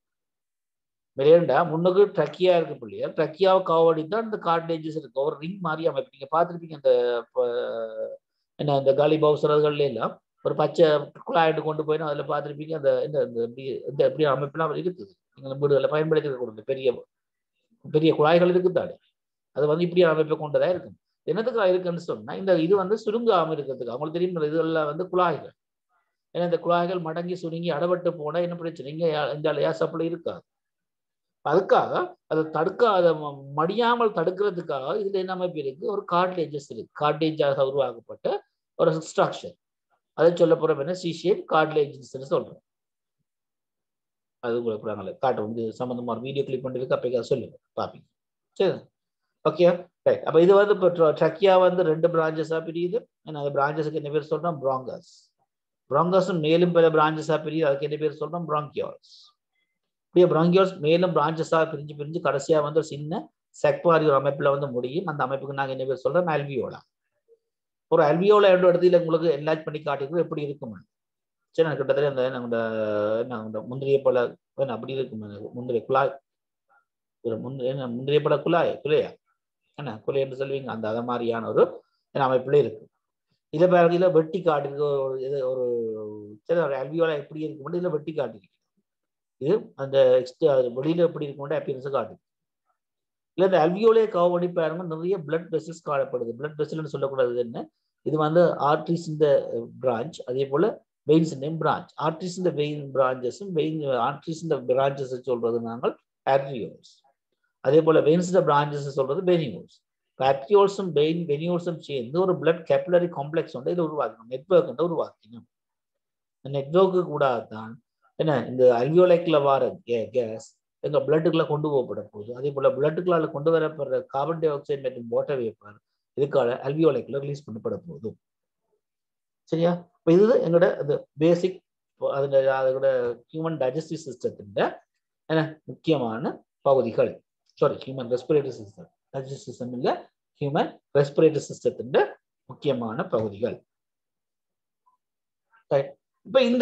விளையாண்டா முன்னுக்கு ட்ரக்கியா இருக்கு பிள்ளையா ட்ரக்கியாவை காவடி தான் இந்த கார்ட்லேஜஸ் இருக்கு ஒரு ரிங் மாதிரி அமைப்பு நீங்க பார்த்துருப்பீங்க அந்த என்ன இந்த காலி பவுசரர்கள்ல எல்லாம் ஒரு பச்சை குழாயிட்டு கொண்டு போய் அதுல பார்த்துருப்பீங்க அந்த இந்த இந்த எப்படி அமைப்புலாம் இருக்குது நீங்க வீடுகளில் பயன்படுத்தி கொடுங்க பெரிய பெரிய குழாய்கள் இருக்குதாடு அது வந்து இப்படி அமைப்பை கொண்டதா இருக்கும் என்னத்துக்கு இருக்குன்னு சொன்னா இந்த இது வந்து சுருங்காம இருக்கிறதுக்கு அவங்களுக்கு தெரியும் இதெல்லாம் வந்து குழாய்கள் ஏன்னா இந்த குழாய்கள் மடங்கி சுருங்கி அடபட்டு போனா என்ன பிரச்சனை இங்க இந்த ஏசப்பில் இருக்காது அதுக்காக அதை தடுக்க அதை மடியாமல் தடுக்கிறதுக்காக இதுல என்ன அமைப்பு இருக்கு ஒரு கார்ட்லேஜஸ் இருக்கு கார்ட்லேஜாக உருவாக்கப்பட்ட ஒரு ஸ்ட்ரக்சர் அதை சொல்ல போற என்ன சிஷியன் கார்ட்லேஜஸ் சொல்றோம் அது உங்களுக்கு நாங்கள் காட்டு வந்து சம்பந்தமா ஒரு வீடியோ கிளிப் பண்ணிருக்கு அப்போ சொல்லுங்க பாப்பீங்க சரி ஓகே ரைட் அப்போ இது வந்து இப்போ ட்ரக்கியா வந்து ரெண்டு பிரான்ச்சஸாக பிரியுது அந்த பிரான்ச்சஸுக்கு என்ன பேர் சொல்றோம் ப்ராங்கஸ் ப்ராங்கஸும் மேலும் பல பிரான்ச்சஸாக பிரியுது அதுக்கு என்ன பேர் சொல்றோம் ப்ராங்கியால்ஸ் இப்படியே ப்ராங்கியால்ஸ் மேலும் பிரான்ச்சஸாக பிரிஞ்சு பிரிஞ்சு கடைசியாக வந்து ஒரு சின்ன செக்வாரி ஒரு அமைப்பில் வந்து முடியும் அந்த அமைப்புக்கு நாங்கள் என்ன பேர் சொல்றோம் அல்வியோலா ஒரு அல்வியோலா என்ற இடத்துல உங்களுக்கு என்லாஜ் பண்ணி காட்டிக்கிறோம் எப்படி இருக்கும் சரி நான் கிட்டத்தட்ட அந்த நம்ம முந்திரிய போல அப்படி இருக்கும் முந்திரிய குழாய் முந்திரிய முந்திரிய போல குழாய் குலையா என்ன குலை என்று சொல்லுவீங்க அந்த அதை மாதிரியான ஒரு அமைப்புல இருக்கு இதை பாருங்க இதுல வெட்டி காட்டுக்கு இது ஒரு சரி ஒரு அல்வியோலா எப்படி இருக்கும் இதுல வெட்டி காட்டிருக்கு இது அந்த வெளியில எப்படி இருக்கும் அப்பியரன்ஸ் காட்டுது இல்லை இந்த அல்வியோலே கவ் பண்ணி பாருங்க நிறைய பிளட் வெசல்ஸ் காணப்படுது பிளட் வெசல்னு சொல்லக்கூடாது என்ன இது வந்து ஆர்ட்ரிஸ் இந்த பிரான்ச் அதே போல வெயின்ஸ் இந்த பிரான்ச் ஆர்ட்ரிஸ் இந்த வெயின் பிரான்ச்சஸும் வெயின் ஆர்ட்ரிஸ் இந்த பிரான்ச்சஸ் சொல்றது நாங்கள் ஆட்ரியோல்ஸ் அதே போல வெயின்ஸ் இந்த பிரான்ச்சஸ் சொல்றது பெனியோல்ஸ் ஆட்ரியோல்ஸும் வெயின் வெனியோல்ஸும் சேர்ந்து ஒரு பிளட் கேபிலரி காம்ப்ளெக்ஸ் வந்து இதை உருவாக்கணும் நெட்ஒர்க் வந்து உருவாக்கணும் நெட்ஒர்க்கு கூட தான் என்ன இந்த அல்வியோலைக்கில் வர கேஸ் எங்க பிளட்டுக்குள்ள கொண்டு போகப்பட போகுது அதே போல பிளட்டுக்குள்ளால கொண்டு வரப்படுற கார்பன் டை ஆக்சைடு மற்றும் வாட்டர் வேப்பர் இதுக்காக அல்வியோலைக்குள்ள ரிலீஸ் பண்ணப்பட போகுது சரியா இப்போ இது எங்களோட அந்த பேசிக் அதோட அதோட ஹியூமன் டைஜஸ்டிவ் சிஸ்டத்தின் என்ன முக்கியமான பகுதிகள் sorry human respiratory system digestive system இல்லை ஹியூமன் ரெஸ்பிரேட்டரி சிஸ்டத்தின் முக்கியமான பகுதிகள் இப்போ இந்த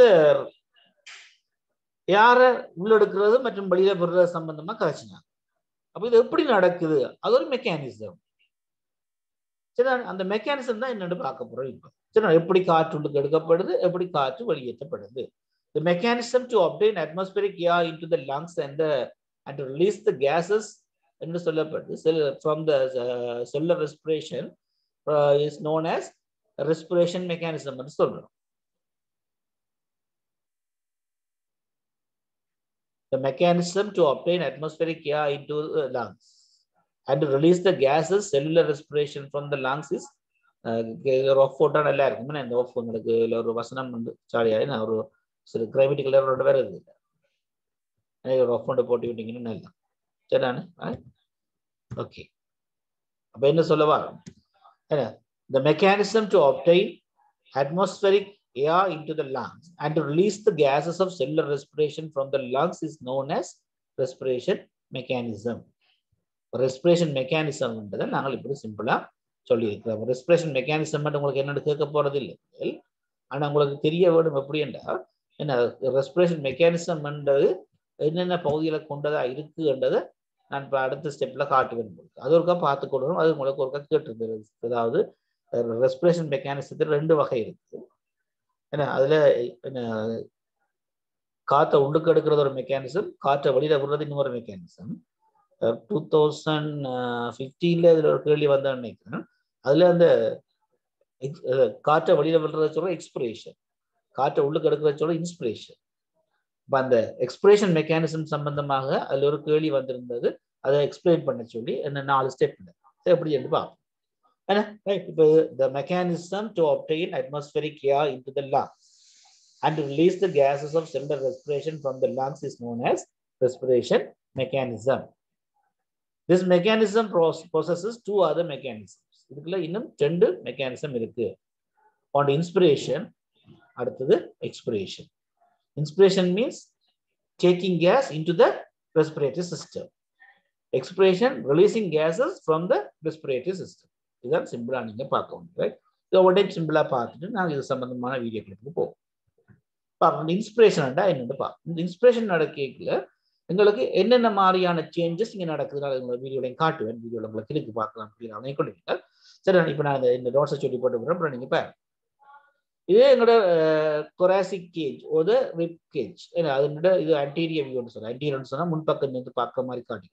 யார உள்ளெடுக்கிறது மற்றும் வெளியில பெறுறது சம்பந்தமா கதைச்சினாங்க அப்ப இது எப்படி நடக்குது அது ஒரு மெக்கானிசம் சரி அந்த மெக்கானிசம் தான் என்னன்னு பார்க்க போறோம் இப்ப சரி எப்படி காற்று உள்ளுக்கு எடுக்கப்படுது எப்படி காற்று வெளியேற்றப்படுது the mechanism to obtain atmospheric air into the lungs and the and to release the gases என்று சொல்லப்படுது from the uh, cellular respiration uh, is known as respiration mechanism என்று சொல்றோம் the mechanism to obtain atmospheric air into the lungs and to release the gases cellular respiration from the lungs is off போட்டா நல்லா இருக்கும் இந்த of உங்களுக்கு இல்லை ஒரு வசனம் வந்து சாரியா நான் ஒரு சில கிராவிட்டிக்கல் எரரோட வேற இருக்குது ஒரு ஆஃப் பண்ணி போட்டு விட்டீங்கன்னு நல்லா சரிதானே ஓகே அப்ப என்ன சொல்லவா the mechanism to obtain atmospheric air into the lungs and to release the gases of cellular respiration from the lungs is known as respiration mechanism. Respiration மெக்கானிசம்ன்றதை நாங்கள் இப்படி சிம்பிளா சொல்லியிருக்கிறோம் ரெஸ்பிரேஷன் மெக்கானிசம் உங்களுக்கு என்னென்னு கேட்க போறது இல்லை ஆனா உங்களுக்கு தெரிய வேணும் எப்படி என்றால் என்ன ரெஸ்பிரேஷன் மெக்கானிசம்ன்றது என்னென்ன பகுதிகளை கொண்டதா இருக்குன்றதை நான் இப்போ அடுத்த ஸ்டெப்ல காட்டுவேன் அது ஒருக்கா பார்த்துக்கொள்ளணும் அது உங்களுக்கு ஒருக்கா கேட்டிருந்தது அதாவது ரெஸ்பிரேஷன் மெக்கானிசத்தில் ரெண்டு வகை இருக்கு ஏன்னா அதுல என்ன காற்றை உள்ளுக்கு எடுக்கிறது ஒரு மெக்கானிசம் காற்றை வெளியில விடுறது இன்னொரு மெக்கானிசம் டூ தௌசண்ட் ஃபிஃப்டீன்ல இதுல ஒரு கேள்வி வந்தேன்னு நினைக்கிறேன் அதுல அந்த காற்றை வெளியில விடுறத சொல்ற எக்ஸ்பிரேஷன் காற்றை உள்ளுக்கு எடுக்கிறத சொல்ற இன்ஸ்பிரேஷன் இப்போ அந்த எக்ஸ்பிரேஷன் மெக்கானிசம் சம்பந்தமாக அதுல ஒரு கேள்வி வந்திருந்தது அதை எக்ஸ்பிளைன் பண்ண சொல்லி என்ன நாலு ஸ்டெப் எப்படி என்று பார்ப்போம் ஏன்னா இப்போ the mechanism to obtain atmospheric air into the lungs and to release the gases of cellular respiration from the lungs is known as respiration mechanism. This mechanism possesses two other mechanisms. இதுக்குள்ள இன்னும் ரெண்டு mechanism இருக்கு on inspiration அடுத்தது expiration. Inspiration means taking gas into the respiratory system. Expiration releasing gases from the respiratory system. இதுதான் சிம்பிளா நீங்க பார்க்கணும் right இதை ஒரு டைம் சிம்பிளா பார்த்துட்டு நாங்கள் இது சம்பந்தமான வீடியோ கிளிப்புக்கு போவோம் பார்க்கணும் இன்ஸ்பிரேஷன்டா என்னன்னு பார்க்கணும் இந்த இன்ஸ்பிரேஷன் நடக்கல எங்களுக்கு என்னென்ன மாதிரியான சேஞ்சஸ் இங்கே நடக்குது நான் உங்களை வீடியோலையும் காட்டுவேன் வீடியோவில் உங்களை கிளிக்கு பார்க்கலாம் அப்படின்னு அதை கொள்ளுவீங்க சரி இப்போ நான் இந்த நோட்ஸை சொல்லி போட்டு விடுறேன் அப்புறம் நீங்கள் பாருங்க இதே எங்களோட கொராசிக் கேஜ் ஒரு ரிப் கேஜ் ஏன்னா அதனோட இது அன்டீரியர் வியூன்னு சொல்றேன் அன்டீரியர்னு சொன்னால் முன்பக்கம் இருந்து பார்க்குற மாதிரி காட்டி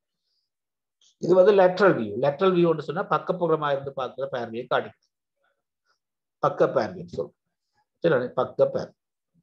இது வந்து லெட்ரல் வியூ லெட்ரல் வியூன்னு சொன்னா பக்கப்புறமா இருந்து பார்க்குற பார்வையை காட்டிக்கும் பக்க பார்வைன்னு சொல்றோம் சரி பக்க பார்வை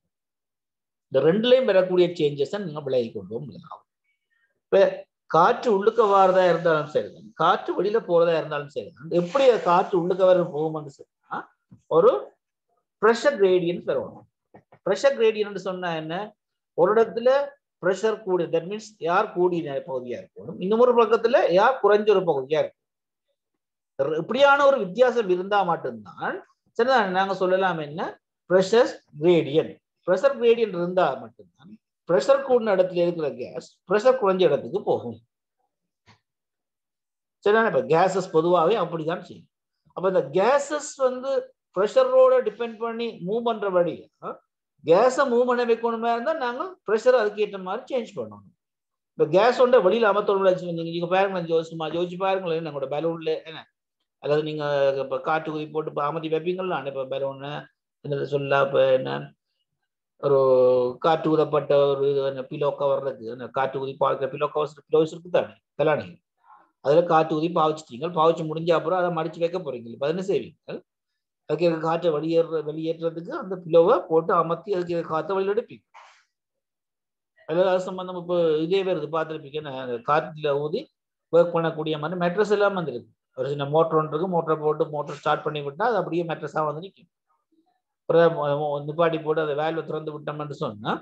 இந்த ரெண்டுலையும் வரக்கூடிய சேஞ்சஸ் நீங்க விலகி கொண்டு முடியும் இப்ப காற்று உள்ளுக்க வாரதா இருந்தாலும் சரிதான் காற்று வெளியில போறதா இருந்தாலும் சரிதான் எப்படி காற்று உள்ளுக்க வர போகும்னு சொன்னா ஒரு ப்ரெஷர் கிரேடியன்ட் வரணும் ப்ரெஷர் கிரேடியன்ட் சொன்னா என்ன ஒரு இடத்துல ப்ரெஷர் கூடி தட் மீன்ஸ் யார் கூடிய பகுதியா இருக்கணும் இன்னொரு பக்கத்துல யார் குறைஞ்ச ஒரு பகுதியா இருக்கும் இப்படியான ஒரு வித்தியாசம் இருந்தா மட்டும்தான் சரிதான் நாங்க சொல்லலாம் என்ன ப்ரெஷர் கிரேடியன் ப்ரெஷர் கிரேடியன் இருந்தா மட்டும்தான் ப்ரெஷர் கூடின இடத்துல இருக்கிற கேஸ் ப்ரெஷர் குறைஞ்ச இடத்துக்கு போகும் சரிதான் இப்ப கேசஸ் பொதுவாகவே அப்படிதான் செய்யும் அப்ப இந்த கேசஸ் வந்து ப்ரெஷரோட டிபெண்ட் பண்ணி மூவ் பண்றபடி கேஸை மூவ் பண்ண வைக்கணுமா இருந்தால் நாங்கள் ப்ரெஷர் அதுக்கு ஏற்ற மாதிரி சேஞ்ச் பண்ணணும் இப்போ கேஸ் ஒன்றை வெளியில் அமர்த்தணும் நீங்க நீங்க பாருங்களேன் ஜோசுமா ஜோதிச்சு பாருங்களேன் எங்களோட பலூன்ல என்ன அதாவது நீங்க இப்போ காட்டு குதி போட்டு இப்போ அமர்த்தி வைப்பீங்களா இப்போ பலூன்னு என்ன சொல்ல இப்போ என்ன ஒரு காற்று ஊதப்பட்ட ஒரு இது பிலோ கவர் இருக்கு காற்று ஊதி பார்க்குற பிலோ கவர்ஸ் பிலோஸ் இருக்கு தானே தலானி அதுல காற்று ஊதி பாவிச்சிட்டீங்க பாவிச்சு முடிஞ்ச அப்புறம் அதை மடிச்சு வைக்க போறீங்க இப்ப என்ன செய்வீங்க அதுக்கு இருக்க காற்றை வெளியேற வெளியேற்றுறதுக்கு அந்த பிலோவை போட்டு அமர்த்தி அதுக்கு இருக்க காற்றை வெளியில எடுப்பீங்க அதில் அது சம்பந்தம் இப்போ இதே வருது பார்த்துருப்பீங்க நான் காற்றுல ஊதி ஒர்க் பண்ணக்கூடிய மாதிரி மெட்ரஸ் எல்லாம் வந்துருக்கு ஒரு சின்ன மோட்டர் ஒன்று இருக்கு மோட்டரை போட்டு மோட்டர் ஸ்டார்ட் பண்ணி விட்டா அது அப்படியே மெட்ரஸாக வந்து நிற்கும் அப்புறம் மொ- மொ- நிப்பாட்டி போட்டு அதை வேல்வை திறந்து விட்டோம்னு சொன்னா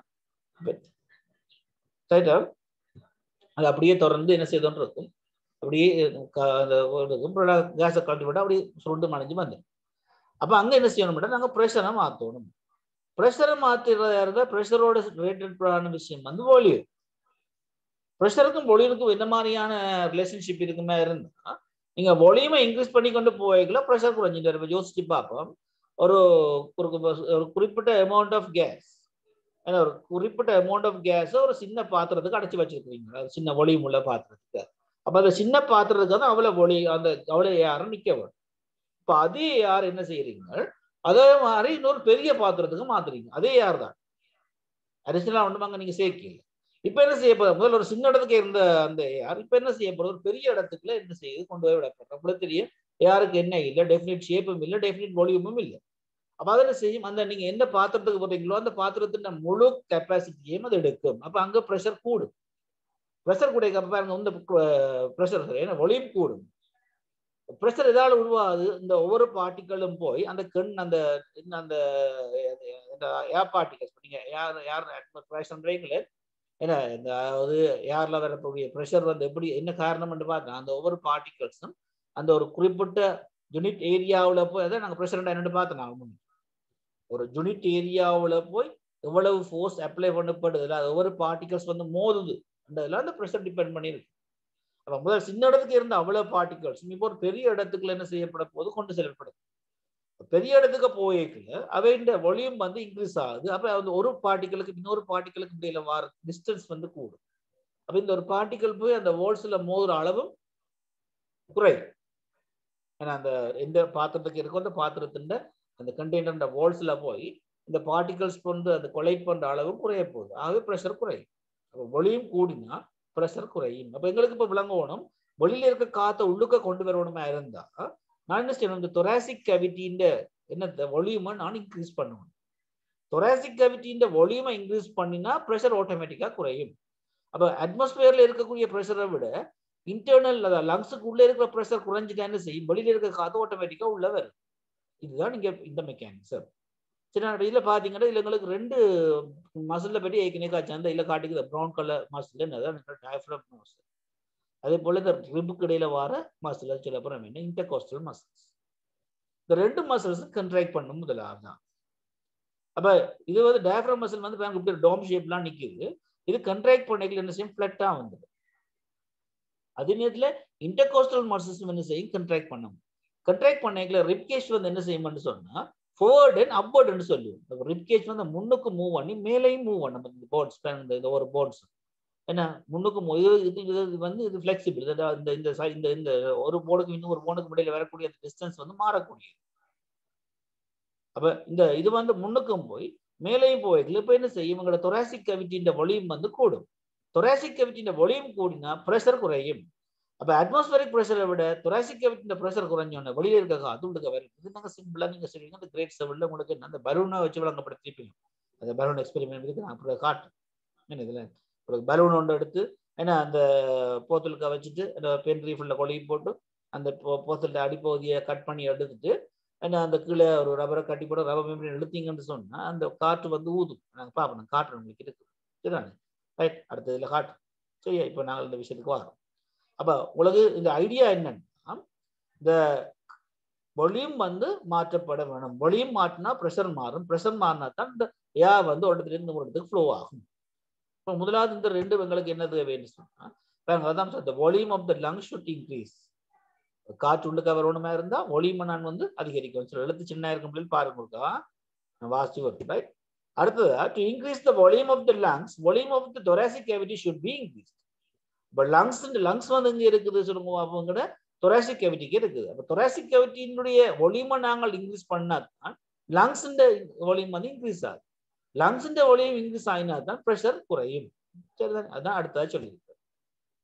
ரைட்டா அது அப்படியே திறந்து என்ன செய்தோன்னு இருக்கும் அப்படியே க- அந்த இருக்கும் கேஸை கழட்டி விட்டா அப்படியே சுருண்டு மறைஞ்சு வந்துடும் அப்போ அங்கே என்ன செய்யணும் நாங்கள் ப்ரெஷரை மாற்றணும் ப்ரெஷரை மாற்றிடுறதா இருந்தால் ப்ரெஷரோட ரிலேட்டடான விஷயம் வந்து வால்யூம் ப்ரெஷருக்கும் வால்யூமுக்கும் என்ன மாதிரியான ரிலேஷன்ஷிப் இருக்குமே இருந்தா நீங்க வால்யூமை இன்க்ரீஸ் பண்ணி கொண்டு போய்க்கல ப்ரெஷர் குறைஞ்சிட்டு இருப்ப யோசிச்சு பார்ப்போம் ஒரு ஒரு ஒரு குறிப்பிட்ட அமௌண்ட் ஆஃப் கேஸ் ஏன்னா ஒரு குறிப்பிட்ட அமௌண்ட் ஆஃப் கேஸை ஒரு சின்ன பாத்திரத்துக்கு அடைச்சி வச்சிருக்கீங்க அது சின்ன வால்யூம் உள்ள பாத்திரத்துக்கு அப்ப அந்த சின்ன பாத்திரத்துக்கு வந்து அவ்வளவு ஒளி அந்த அவ்வளவு யாரும் நிக்க வரும் இப்ப அதே யார் என்ன செய்யறீங்க அதே மாதிரி இன்னொரு பெரிய பாத்திரத்துக்கு மாத்துறீங்க அதே யார் தான் அரிசிலாம் ஒன்றுமாங்க நீங்க சேர்க்கல இப்ப என்ன செய்ய போறது முதல்ல ஒரு சின்ன இடத்துக்கு இருந்த அந்த யார் இப்ப என்ன செய்ய போறது ஒரு பெரிய இடத்துக்குள்ள என்ன செய்யுது கொண்டு போய் விட போறோம் நம்மளுக்கு தெரியும் யாருக்கு என்ன இல்லை டெஃபினிட் ஷேப்பும் இல்லை டெஃபினிட் வால்யூமும் இல்லை அப்ப அதில் செய்யும் அந்த நீங்க எந்த பாத்திரத்துக்கு போறீங்களோ அந்த பாத்திரத்தின் முழு கெப்பாசிட்டியையும் அது எடுக்கும் அப்ப அங்க ப்ரெஷர் கூடும் ப்ரெஷர் கூட பாருங்க இந்த ப்ரெஷர் ஏன்னா வால்யூம் கூடும் ப்ரெஷர் எதாவது உருவாகுது இந்த ஒவ்வொரு பார்ட்டிகளும் போய் அந்த கண் அந்த இந்த அந்த ஏர் பார்ட்டிகல்ஸ் நீங்க யார் யார் ப்ரெஷர்ன்றீங்களே ஏன்னா இந்த அதாவது ஏர்ல வரக்கூடிய ப்ரெஷர் வந்து எப்படி என்ன காரணம்னு பார்த்தா அந்த ஒவ்வொரு பார்ட்டிகல்ஸும் அந்த ஒரு குறிப்பிட்ட யூனிட் ஏரியாவில் போய் அதை நாங்கள் ப்ரெஷர் என்னன்னு பார்த்தோம் நான் முன்ன. ஒரு யூனிட் ஏரியாவில் போய் எவ்வளவு ஃபோர்ஸ் அப்ளை பண்ணப்படுது அது ஒவ்வொரு பார்ட்டிகல்ஸ் வந்து மோதுது அந்த இதெல்லாம் அந்த ப்ரெஷர் டிபெண்ட் பண்ணியிருக்கு அப்போ முதல் சின்ன இடத்துக்கு இருந்த அவ்வளவு பார்ட்டிகல்ஸ் இப்போ ஒரு பெரிய இடத்துக்குள்ள என்ன செய்யப்பட போது கொண்டு செல்லப்படும் பெரிய இடத்துக்கு போயிருக்குல அவைன்ற வால்யூம் வந்து இன்க்ரீஸ் ஆகுது அப்ப அந்த ஒரு பார்ட்டிகளுக்கு இன்னொரு பார்ட்டிகளுக்கு இடையில வார டிஸ்டன்ஸ் வந்து கூடும் அப்ப இந்த ஒரு பார்ட்டிகல் போய் அந்த வால்ஸ்ல மோதுற அளவும் குறையும் ஏன்னா அந்த எந்த பாத்திரத்துக்கு இருக்கோ அந்த பாத்திரத்தின் அந்த கண்டெய்னர் வால்ஸ்ல போய் இந்த பார்ட்டிகல்ஸ் கொண்டு அந்த கொலைட் பண்ற அளவும் குறைய போகுது ஆகவே ப்ரெஷர் குறையும் அப்போ வால்யூம் கூடினா ப்ரெஷர் குறையும் அப்ப எங்களுக்கு இப்ப விளங்கணும் வெளியில இருக்க காத்தை உள்ளுக்க கொண்டு வரணுமா இருந்தா நான் என்ன செய்யணும் இந்த தொராசிக் கேவிட்டின்ற என்ன வால்யூமை நான் இன்க்ரீஸ் பண்ணுவேன் தொராசிக் கேவிட்டின்ற வால்யூமை இன்க்ரீஸ் பண்ணினா ப்ரெஷர் ஆட்டோமேட்டிக்கா குறையும் அப்ப அட்மாஸ்பியர்ல இருக்கக்கூடிய ப்ரெஷரை விட இன்டர்னல் லங்ஸுக்கு உள்ள இருக்கிற ப்ரெஷர் குறைஞ்சிட்டா என்ன செய்யும் வெளியில இருக்க காத்து ஆட்டோமேட்டிக்கா உள்ள வரும் இதுதான் நீங்க இந்த மெக்கானிசம் சரி நான் இதுல பாத்தீங்கன்னா இதுல எங்களுக்கு ரெண்டு மசில்ல பற்றி ஏற்கனவே காய்ச்சி அந்த இதுல காட்டிக்கிற ப்ரௌன் கலர் மசில் என்னதான் டயஃப்ரம் மசில் அதே போல இந்த ரிபுக்கு இடையில வர மசில் சில அப்புறம் என்ன இன்டர்கோஸ்டல் மசில்ஸ் இந்த ரெண்டு மசில்ஸ் கண்ட்ராக்ட் பண்ணும் முதலாவது தான் அப்ப இது வந்து டயஃப்ரம் மசில் வந்து பாருங்க இப்படி டோம் ஷேப்லாம் நிக்குது இது கண்ட்ராக்ட் பண்ணிக்கல என்ன செய்யும் ஃபிளட்டா வந்துடும் அதே நேரத்துல இன்டர்கோஸ்டல் மசில்ஸ் என்ன செய்யும் கண்ட்ராக்ட் பண்ணும் கண்ட்ராக்ட் பண்ணிக்கல ரிப்கேஷ் வந்து என்ன செய்யும்னு சொன்னா ஃபோர்ட் அண்ட் அப்வர்ட்னு சொல்லுவோம் ரிப்கேஜ் வந்து முன்னுக்கு மூவ் பண்ணி மேலேயும் மூவ் பண்ணும் இந்த போர்ட்ஸ் இந்த ஒரு போர்ட்ஸ் ஏன்னா முன்னுக்கு மூவ் இது இது இது வந்து இது ஃபிளெக்சிபிள் இந்த இந்த side- இந்த இந்த ஒரு போர்டுக்கு இன்னும் ஒரு போர்டுக்கு இடையில வரக்கூடிய அந்த டிஸ்டன்ஸ் வந்து மாறக்கூடியது அப்ப இந்த இது வந்து முன்னுக்கும் போய் மேலேயும் போய்க்கல இப்ப என்ன செய்யும் இவங்களோட தொராசிக் கவிட்டின்ற வால்யூம் வந்து கூடும் தொராசிக் கவிட்டின்ற வால்யூம் கூடினா ப்ரெஷர் குறையும் அப்ப அட்மாஸ்பரிக் ப்ரெஷரை விட தொராசிக் கவிட்டின்ற ப்ரெஷர் குறைஞ்சோன்னா வெளியில இருக்க காத்து உள்ளுக்க வரும் இது நாங்க சிம்பிளா நீங்க சொல்லுவீங்க அந்த கிரேட் செவல்ல உங்களுக்கு என்ன அந்த பலூனை வச்சு விளங்கப்படுத்திப்பீங்க அந்த பலூன் எக்ஸ்பெரிமெண்ட் இருக்கு நான் அப்புறம் காட்டுறேன் என்ன இதுல ஒரு பலூன் ஒன்று எடுத்து ஏன்னா அந்த போத்தலுக்க வச்சுட்டு அந்த பென் ரீஃபில் கொழுகி போட்டு அந்த போத்தல்ல அடிப்பகுதியை கட் பண்ணி எடுத்துட்டு ஏன்னா அந்த கீழே ஒரு ரப்பரை கட்டி போட்டு ரப்பர் மெம்பரின் இழுத்தீங்கன்னு சொன்னா அந்த காற்று வந்து ஊதும் நாங்கள் பார்ப்போம் காற்று உங்களுக்கு இருக்கு சரிதானே ரைட் அடுத்த இதில் காற்று சரியா இப்போ நாங்கள் இந்த விஷயத்துக்கு வரோம் அப்போ உங்களுக்கு இந்த ஐடியா என்னன்னா இந்த வால்யூம் வந்து மாற்றப்பட வேணும் வால்யூம் மாற்றினா ப்ரெஷர் மாறும் ப்ரெஷர் மாறினா தான் இந்த ஏர் வந்து ஒரு இடத்துல இருந்து ஒரு இடத்துக்கு ஃப்ளோ ஆகும் இப்போ முதலாவது இந்த ரெண்டு எங்களுக்கு என்ன தேவைன்னு சொன்னா பாருங்க அதான் sir volume of the lung should increase காற்று உள்ளுக்க வரணுமா இருந்தா வால்யூமை நான் வந்து அதிகரிக்கும் சில எழுத்து சின்ன இருக்கும் பிள்ளை பாருங்க இருக்கா நான் வாசிச்சு வரும் ரைட் அடுத்ததா to increase the volume of the lungs volume of the thoracic cavity should be increase இப்போ லங்ஸ் லங்ஸ் வந்து இங்க இருக்குது சொல்லுங்க அவங்க தொராசிக் கேவிட்டிக்கு இருக்குது அப்போ தொராசிக் கேவிட்டியினுடைய ஒலிமை நாங்கள் இன்க்ரீஸ் பண்ணா தான் லங்ஸ் வால்யூம் வந்து இன்க்ரீஸ் ஆகுது லங்ஸ் வால்யூம் இன்க்ரீஸ் ஆகினா தான் ப்ரெஷர் குறையும் சரிதான் அதான் அடுத்ததா சொல்லியிருக்கேன்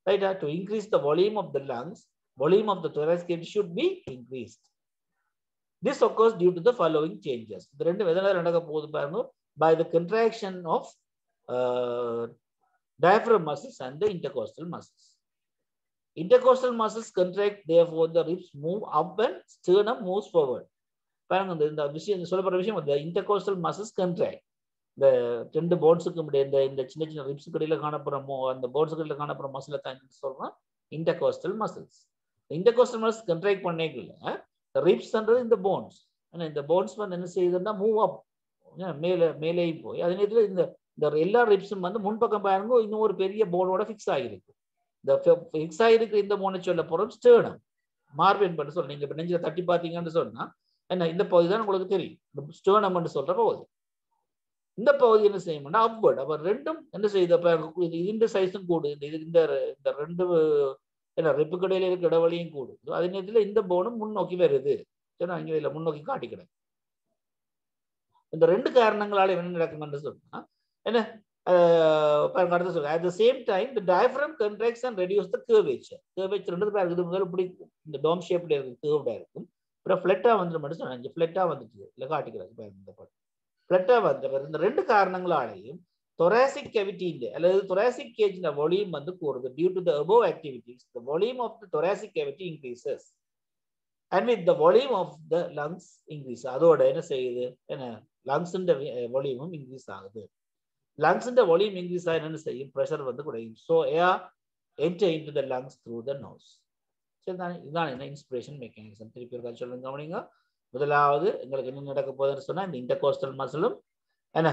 right uh, to increase the volume of the lungs volume of the thoracic cavity should be increased this occurs due to the following changes இந்த ரெண்டு எதனால நடக்க போகுது பாருங்க by the contraction of uh, diaphragm muscles and the intercostal muscles intercostal muscles contract therefore the ribs move up and sternum moves forward பாருங்க இந்த இந்த விஷயம் சொல்லப்படுற விஷயம் இந்த intercostal muscles contract இந்த ரெண்டு போன்ஸுக்கு முடிய இந்த இந்த சின்ன சின்ன ரிப்ஸுக்கு இடையில காணப்படுற அந்த போன்ஸுக்கு இடையில காணப்படுற மசில தான் சொல்றோம் intercostal muscles intercostal muscles contract பண்ணிக்கல ரிப்ஸ்ன்றது இந்த போன்ஸ் ஏன்னா இந்த போன்ஸ் வந்து என்ன செய்யுதுன்னா மூவ் அப் மேலே மேலே போய் அதே நேரத்தில் இந்த இந்த எல்லா ரிப்ஸும் வந்து முன்பக்கம் பாருங்க இன்னும் ஒரு பெரிய போனோட ஃபிக்ஸ் ஆகிருக்கு இந்த ஃபிக்ஸ் ஆகிருக்கு இந்த போனை சொல்ல போறோம் ஸ்டேர்னம் மார்பின் பண்ண சொல்ல நீங்க நெஞ்சில தட்டி பார்த்தீங்கன்னு சொன்னா என்ன இந்த பகுதி தான் உங்களுக்கு தெரியும் ஸ்டேர்னம் சொல்ற பகுதி இந்த பகுதி என்ன செய்யணும்னா அப்வர்ட் அப்ப ரெண்டும் என்ன செய்யுது இந்த சைஸும் கூடு இந்த இந்த இந்த ரெண்டு என்ன ரெப்பு கடையில இருக்க இடைவெளியும் கூடுது அதே நேரத்தில் இந்த போனும் முன்னோக்கி வருது சரி அங்கே இல்லை முன்னோக்கி காட்டிக்கிடும் இந்த ரெண்டு காரணங்களால என்ன நடக்கும்னு சொன்னா என்ன அடுத்த சொல்ல at the same time the diaphragm contracts and reduce the curvature curvature ரெண்டு பேர் இருக்குது முதல்ல இப்படி இந்த டோம் ஷேப்ல இருக்கு கேர்வ்டா இருக்கும் அப்புறம் ஃபிளட்டா வந்துட்டு மட்டும் சொன்னாங்க ஃபிளட்டா வந்துட்டு இல்லை காட்டிக்கிறாங்க இந்த படம் ஃபிளட்டா வந்த இந்த ரெண்டு காரணங்களாலையும் thoracic cavity அல்லது thoracic cage volume வந்து கூறுது due to the above activities the volume of the thoracic cavity increases and with the volume of the lungs increase அதோட என்ன செய்யுது என்ன lungs வால்யூமும் இன்க்ரீஸ் ஆகுது lungs வால்யூம் இன்க்ரீஸ் ஆக என்ன செய்யும் ப்ரெஷர் வந்து குறையும் so air enter into the lungs through the nose சரிதானே இதுதான் என்ன இன்ஸ்பிரேஷன் மெக்கானிசம் திருப்பி இருக்கா சொல்லுங்க கவனிங்க முதலாவது எங்களுக்கு என்ன நடக்க போகுதுன்னு சொன்னா இந்த இன்டர்கோஸ்டல் மசிலும் என்ன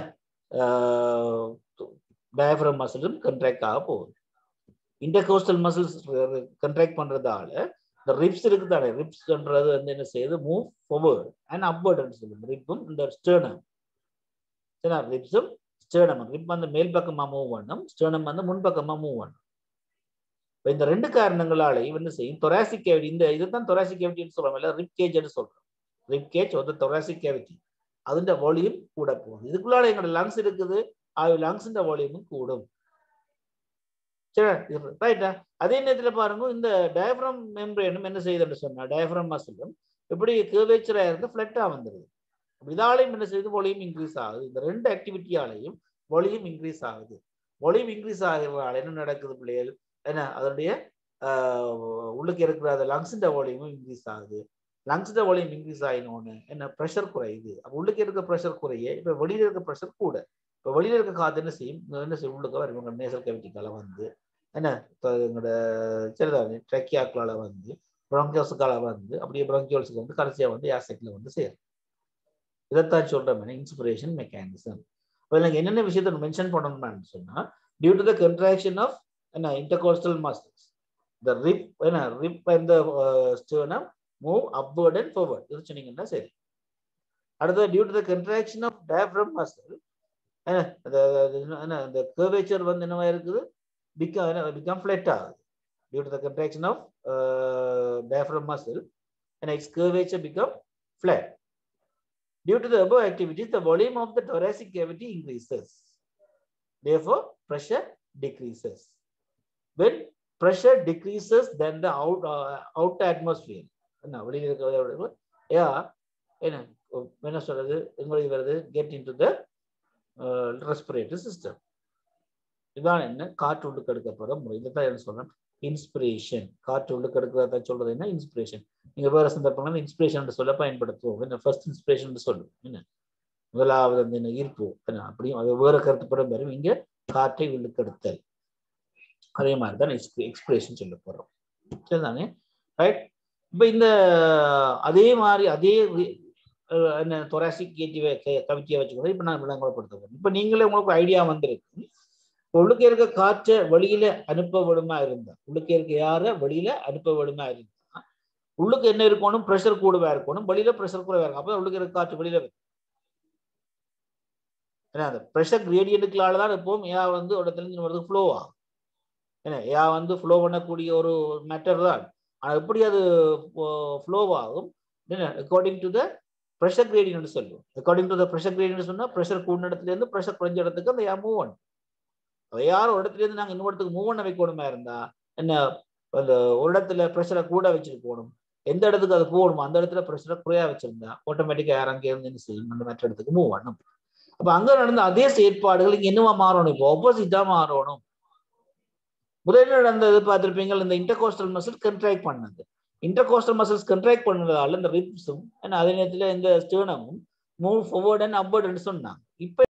டயஃப்ரம் மசிலும் கண்ட்ராக்ட் ஆக போகுது இன்டர்கோஸ்டல் மசில்ஸ் கண்ட்ராக்ட் பண்றதால இந்த ரிப்ஸ் இருக்கு தானே ரிப்ஸ்ன்றது வந்து என்ன செய்யுது மூவ் ஃபார்வர்ட் அண்ட் அப்வர்ட்னு சொல்லுவோம் ரிப்பும் இந்த ஸ்டேர்னம் சரியா ரிப்ஸும் ஸ்டேர்னம் ரிப் வந்து மேல் பக்கமா மூவ் பண்ணும் ஸ்டேர்னம் வந்து முன்பக்கமா மூவ் பண்ணும் இந்த ரெண்டு காரணங்களால இவன் செய்யும் தொராசிக் கேவிட்டி இந்த இதுதான் தொராசிக் கேவிட்டின்னு சொல்றோம் இல்லை ரிப் கேஜ்னு சொல்றோம் ரிப் கேஜ் வந்து தொராசிக் கேவிட்டி അതിന്റെ വോളിയം കൂടെ പോകും இதுக்குள்ளால எங்களோட லங்ஸ் இருக்குது ആ லங்ஸிന്റെ வால்யூமும் கூடும் சரி ரைட்டா அதே நேரத்தில் பாருங்க இந்த டயஃப்ரம் மெம்பரேனும் என்ன செய்யுதுன்னு சொன்னா டயஃப்ரம் மசிலும் இப்படி கேவேச்சரா இருந்து ஃபிளட்டா வந்துடுது இதாலையும் என்ன செய்யுது வால்யூம் இன்க்ரீஸ் ஆகுது இந்த ரெண்டு ஆக்டிவிட்டியாலையும் வால்யூம் இன்க்ரீஸ் ஆகுது வால்யூம் இன்க்ரீஸ் ஆகிறதால என்ன நடக்குது பிள்ளைகள் என்ன அதனுடைய உள்ளுக்கு இருக்கிற அந்த லங்ஸிന്റെ வால்யூமும் இன்க்ரீஸ் ஆகுது லங்ஸோட வால்யூம் இன்க்ரீஸ் ஆகினோன்னு என்ன ப்ரெஷர் குறையுது அப்போ உள்ளுக்கு இருக்க ப்ரெஷர் குறைய இப்போ வெளியில இருக்க ப்ரெஷர் கூட இப்போ வெளியில இருக்க காத்து என்ன செய்யும் என்ன செய்யும் உள்ளுக்க வரும் இவங்க நேசல் கேவிட்டிக்கால வந்து என்ன எங்களோட சரிதான் ட்ரெக்கியாக்களால வந்து ப்ராங்கியோஸுக்கால வந்து அப்படியே ப்ராங்கியோல்ஸுக்கு வந்து கடைசியாக வந்து யாசெக்ல வந்து சேரும் இதைத்தான் சொல்றேன் இன்ஸ்பிரேஷன் மெக்கானிசம் இப்போ எனக்கு என்னென்ன விஷயத்த மென்ஷன் பண்ணணும்னு சொன்னா due to the contraction of என்ன இன்டர்கோஸ்டல் மசில்ஸ் த ரிப் என்ன rib and the sternum move upward and forward இது சொன்னீங்கன்னா சரி அடுத்தது due to the contraction of diaphragm muscle இந்த கர்வேச்சர் வந்து என்னவா இருக்குது பிகம் பிகம் ஃபிளட் ஆகுது due to the contraction of diaphragm muscle and its curvature become flat. Due to the above activities, the volume of the thoracic cavity increases. Therefore, pressure decreases. When pressure decreases, then the out, uh, outer atmosphere, என்ன வெளியில் இருக்கிற ஏ என்ன என்ன சொல்றது எங்களுக்கு வருது get into the respiratory system இதான் என்ன காற்று உள்ளுக்கு எடுக்கப்படுற முறை இதைத்தான் என்ன சொல்றேன் இன்ஸ்பிரேஷன் காற்று உள்ளுக்கு எடுக்கிறதா சொல்றது என்ன இன்ஸ்பிரேஷன் நீங்க வேற சந்தர்ப்பங்கள் இன்ஸ்பிரேஷன் சொல்ல பயன்படுத்துவோம் என்ன ஃபர்ஸ்ட் இன்ஸ்பிரேஷன் சொல்லும் என்ன முதலாவது அந்த என்ன ஈர்ப்பு என்ன அப்படியும் அது வேற கருத்துப்படும் வரும் இங்க காற்றை உள்ளுக்கெடுத்தல் அதே மாதிரி தான் எக்ஸ்பிரேஷன் சொல்ல போறோம் சரிதானே ரைட் இப்ப இந்த அதே மாதிரி அதே என்ன தொராசிக் கேட்டி கவிட்டியை வச்சுக்கணும் இப்ப நான் விளங்கப்படுத்த போறேன் இப்ப நீங்களே உங்களுக்கு ஐடியா வந்திருக்கு உள்ளுக்கு இருக்க காற்றை வெளியில அனுப்ப விடுமா இருந்தா உள்ளுக்கு இருக்க யார வெளியில அனுப்ப விடுமா இருந்தா உள்ளுக்கு என்ன இருக்கணும் ப்ரெஷர் கூடவா இருக்கணும் வெளியில ப்ரெஷர் கூடவா இருக்கும் அப்பதான் உள்ளுக்கு இருக்க காற்று வெளியில ஏன்னா அந்த ப்ரெஷர் கிரேடியன்ட்டுகளால தான் எப்பவும் ஏ வந்து ஒரு இடத்துல இருந்து வருது ஃப்ளோ ஆகும் ஏன்னா ஏ வந்து ஃப்ளோ பண்ணக்கூடிய ஒரு மேட்டர் தான் ஆனால் எப்படி அது ஃப்ளோ ஆகும் according to the pressure gradient சொல்லுவோம் according to the pressure gradient சொன்னா ப்ரெஷர் கூடின இடத்துல இருந்து ப்ரெஷர் குறைஞ்ச இடத்துக்கு அந்த ஏ மூவ் பண்ணும் யார் ஒரு இடத்துல இருந்து நாங்கள் இன்னொரு இடத்துக்கு மூவ் பண்ண வைக்கணுமா இருந்தா என்ன அந்த ஒரு இடத்துல ப்ரெஷரை கூட வச்சுட்டு போகணும் எந்த இடத்துக்கு அது போகணுமோ அந்த இடத்துல ப்ரெஷரை குறையா வச்சிருந்தா ஆட்டோமேட்டிக்கா யாரும் அங்கே இருந்து என்ன செய்யும் அந்த மற்ற இடத்துக்கு மூவ் பண்ணணும் அப்ப அங்க நடந்த அதே செயற்பாடுகள் இங்க என்னவா மாறணும் இப்போ ஆப்போசிட்டா மாறணும் முதல்ல நடந்தது பார்த்திருப்பீங்க இந்த இன்டர்கோஸ்டல் மசில் கண்ட்ராக்ட் பண்ணது இன்டர்கோஸ்டல் மசில்ஸ் கண்ட்ராக்ட் பண்ணதால இந்த ரிப்ஸும் அதே நேரத்துல இந்த ஸ்டேனமும் மூவ் ஃபார்வர்ட் அண்ட் அப்வர்ட் சொன்னாங்க இப்ப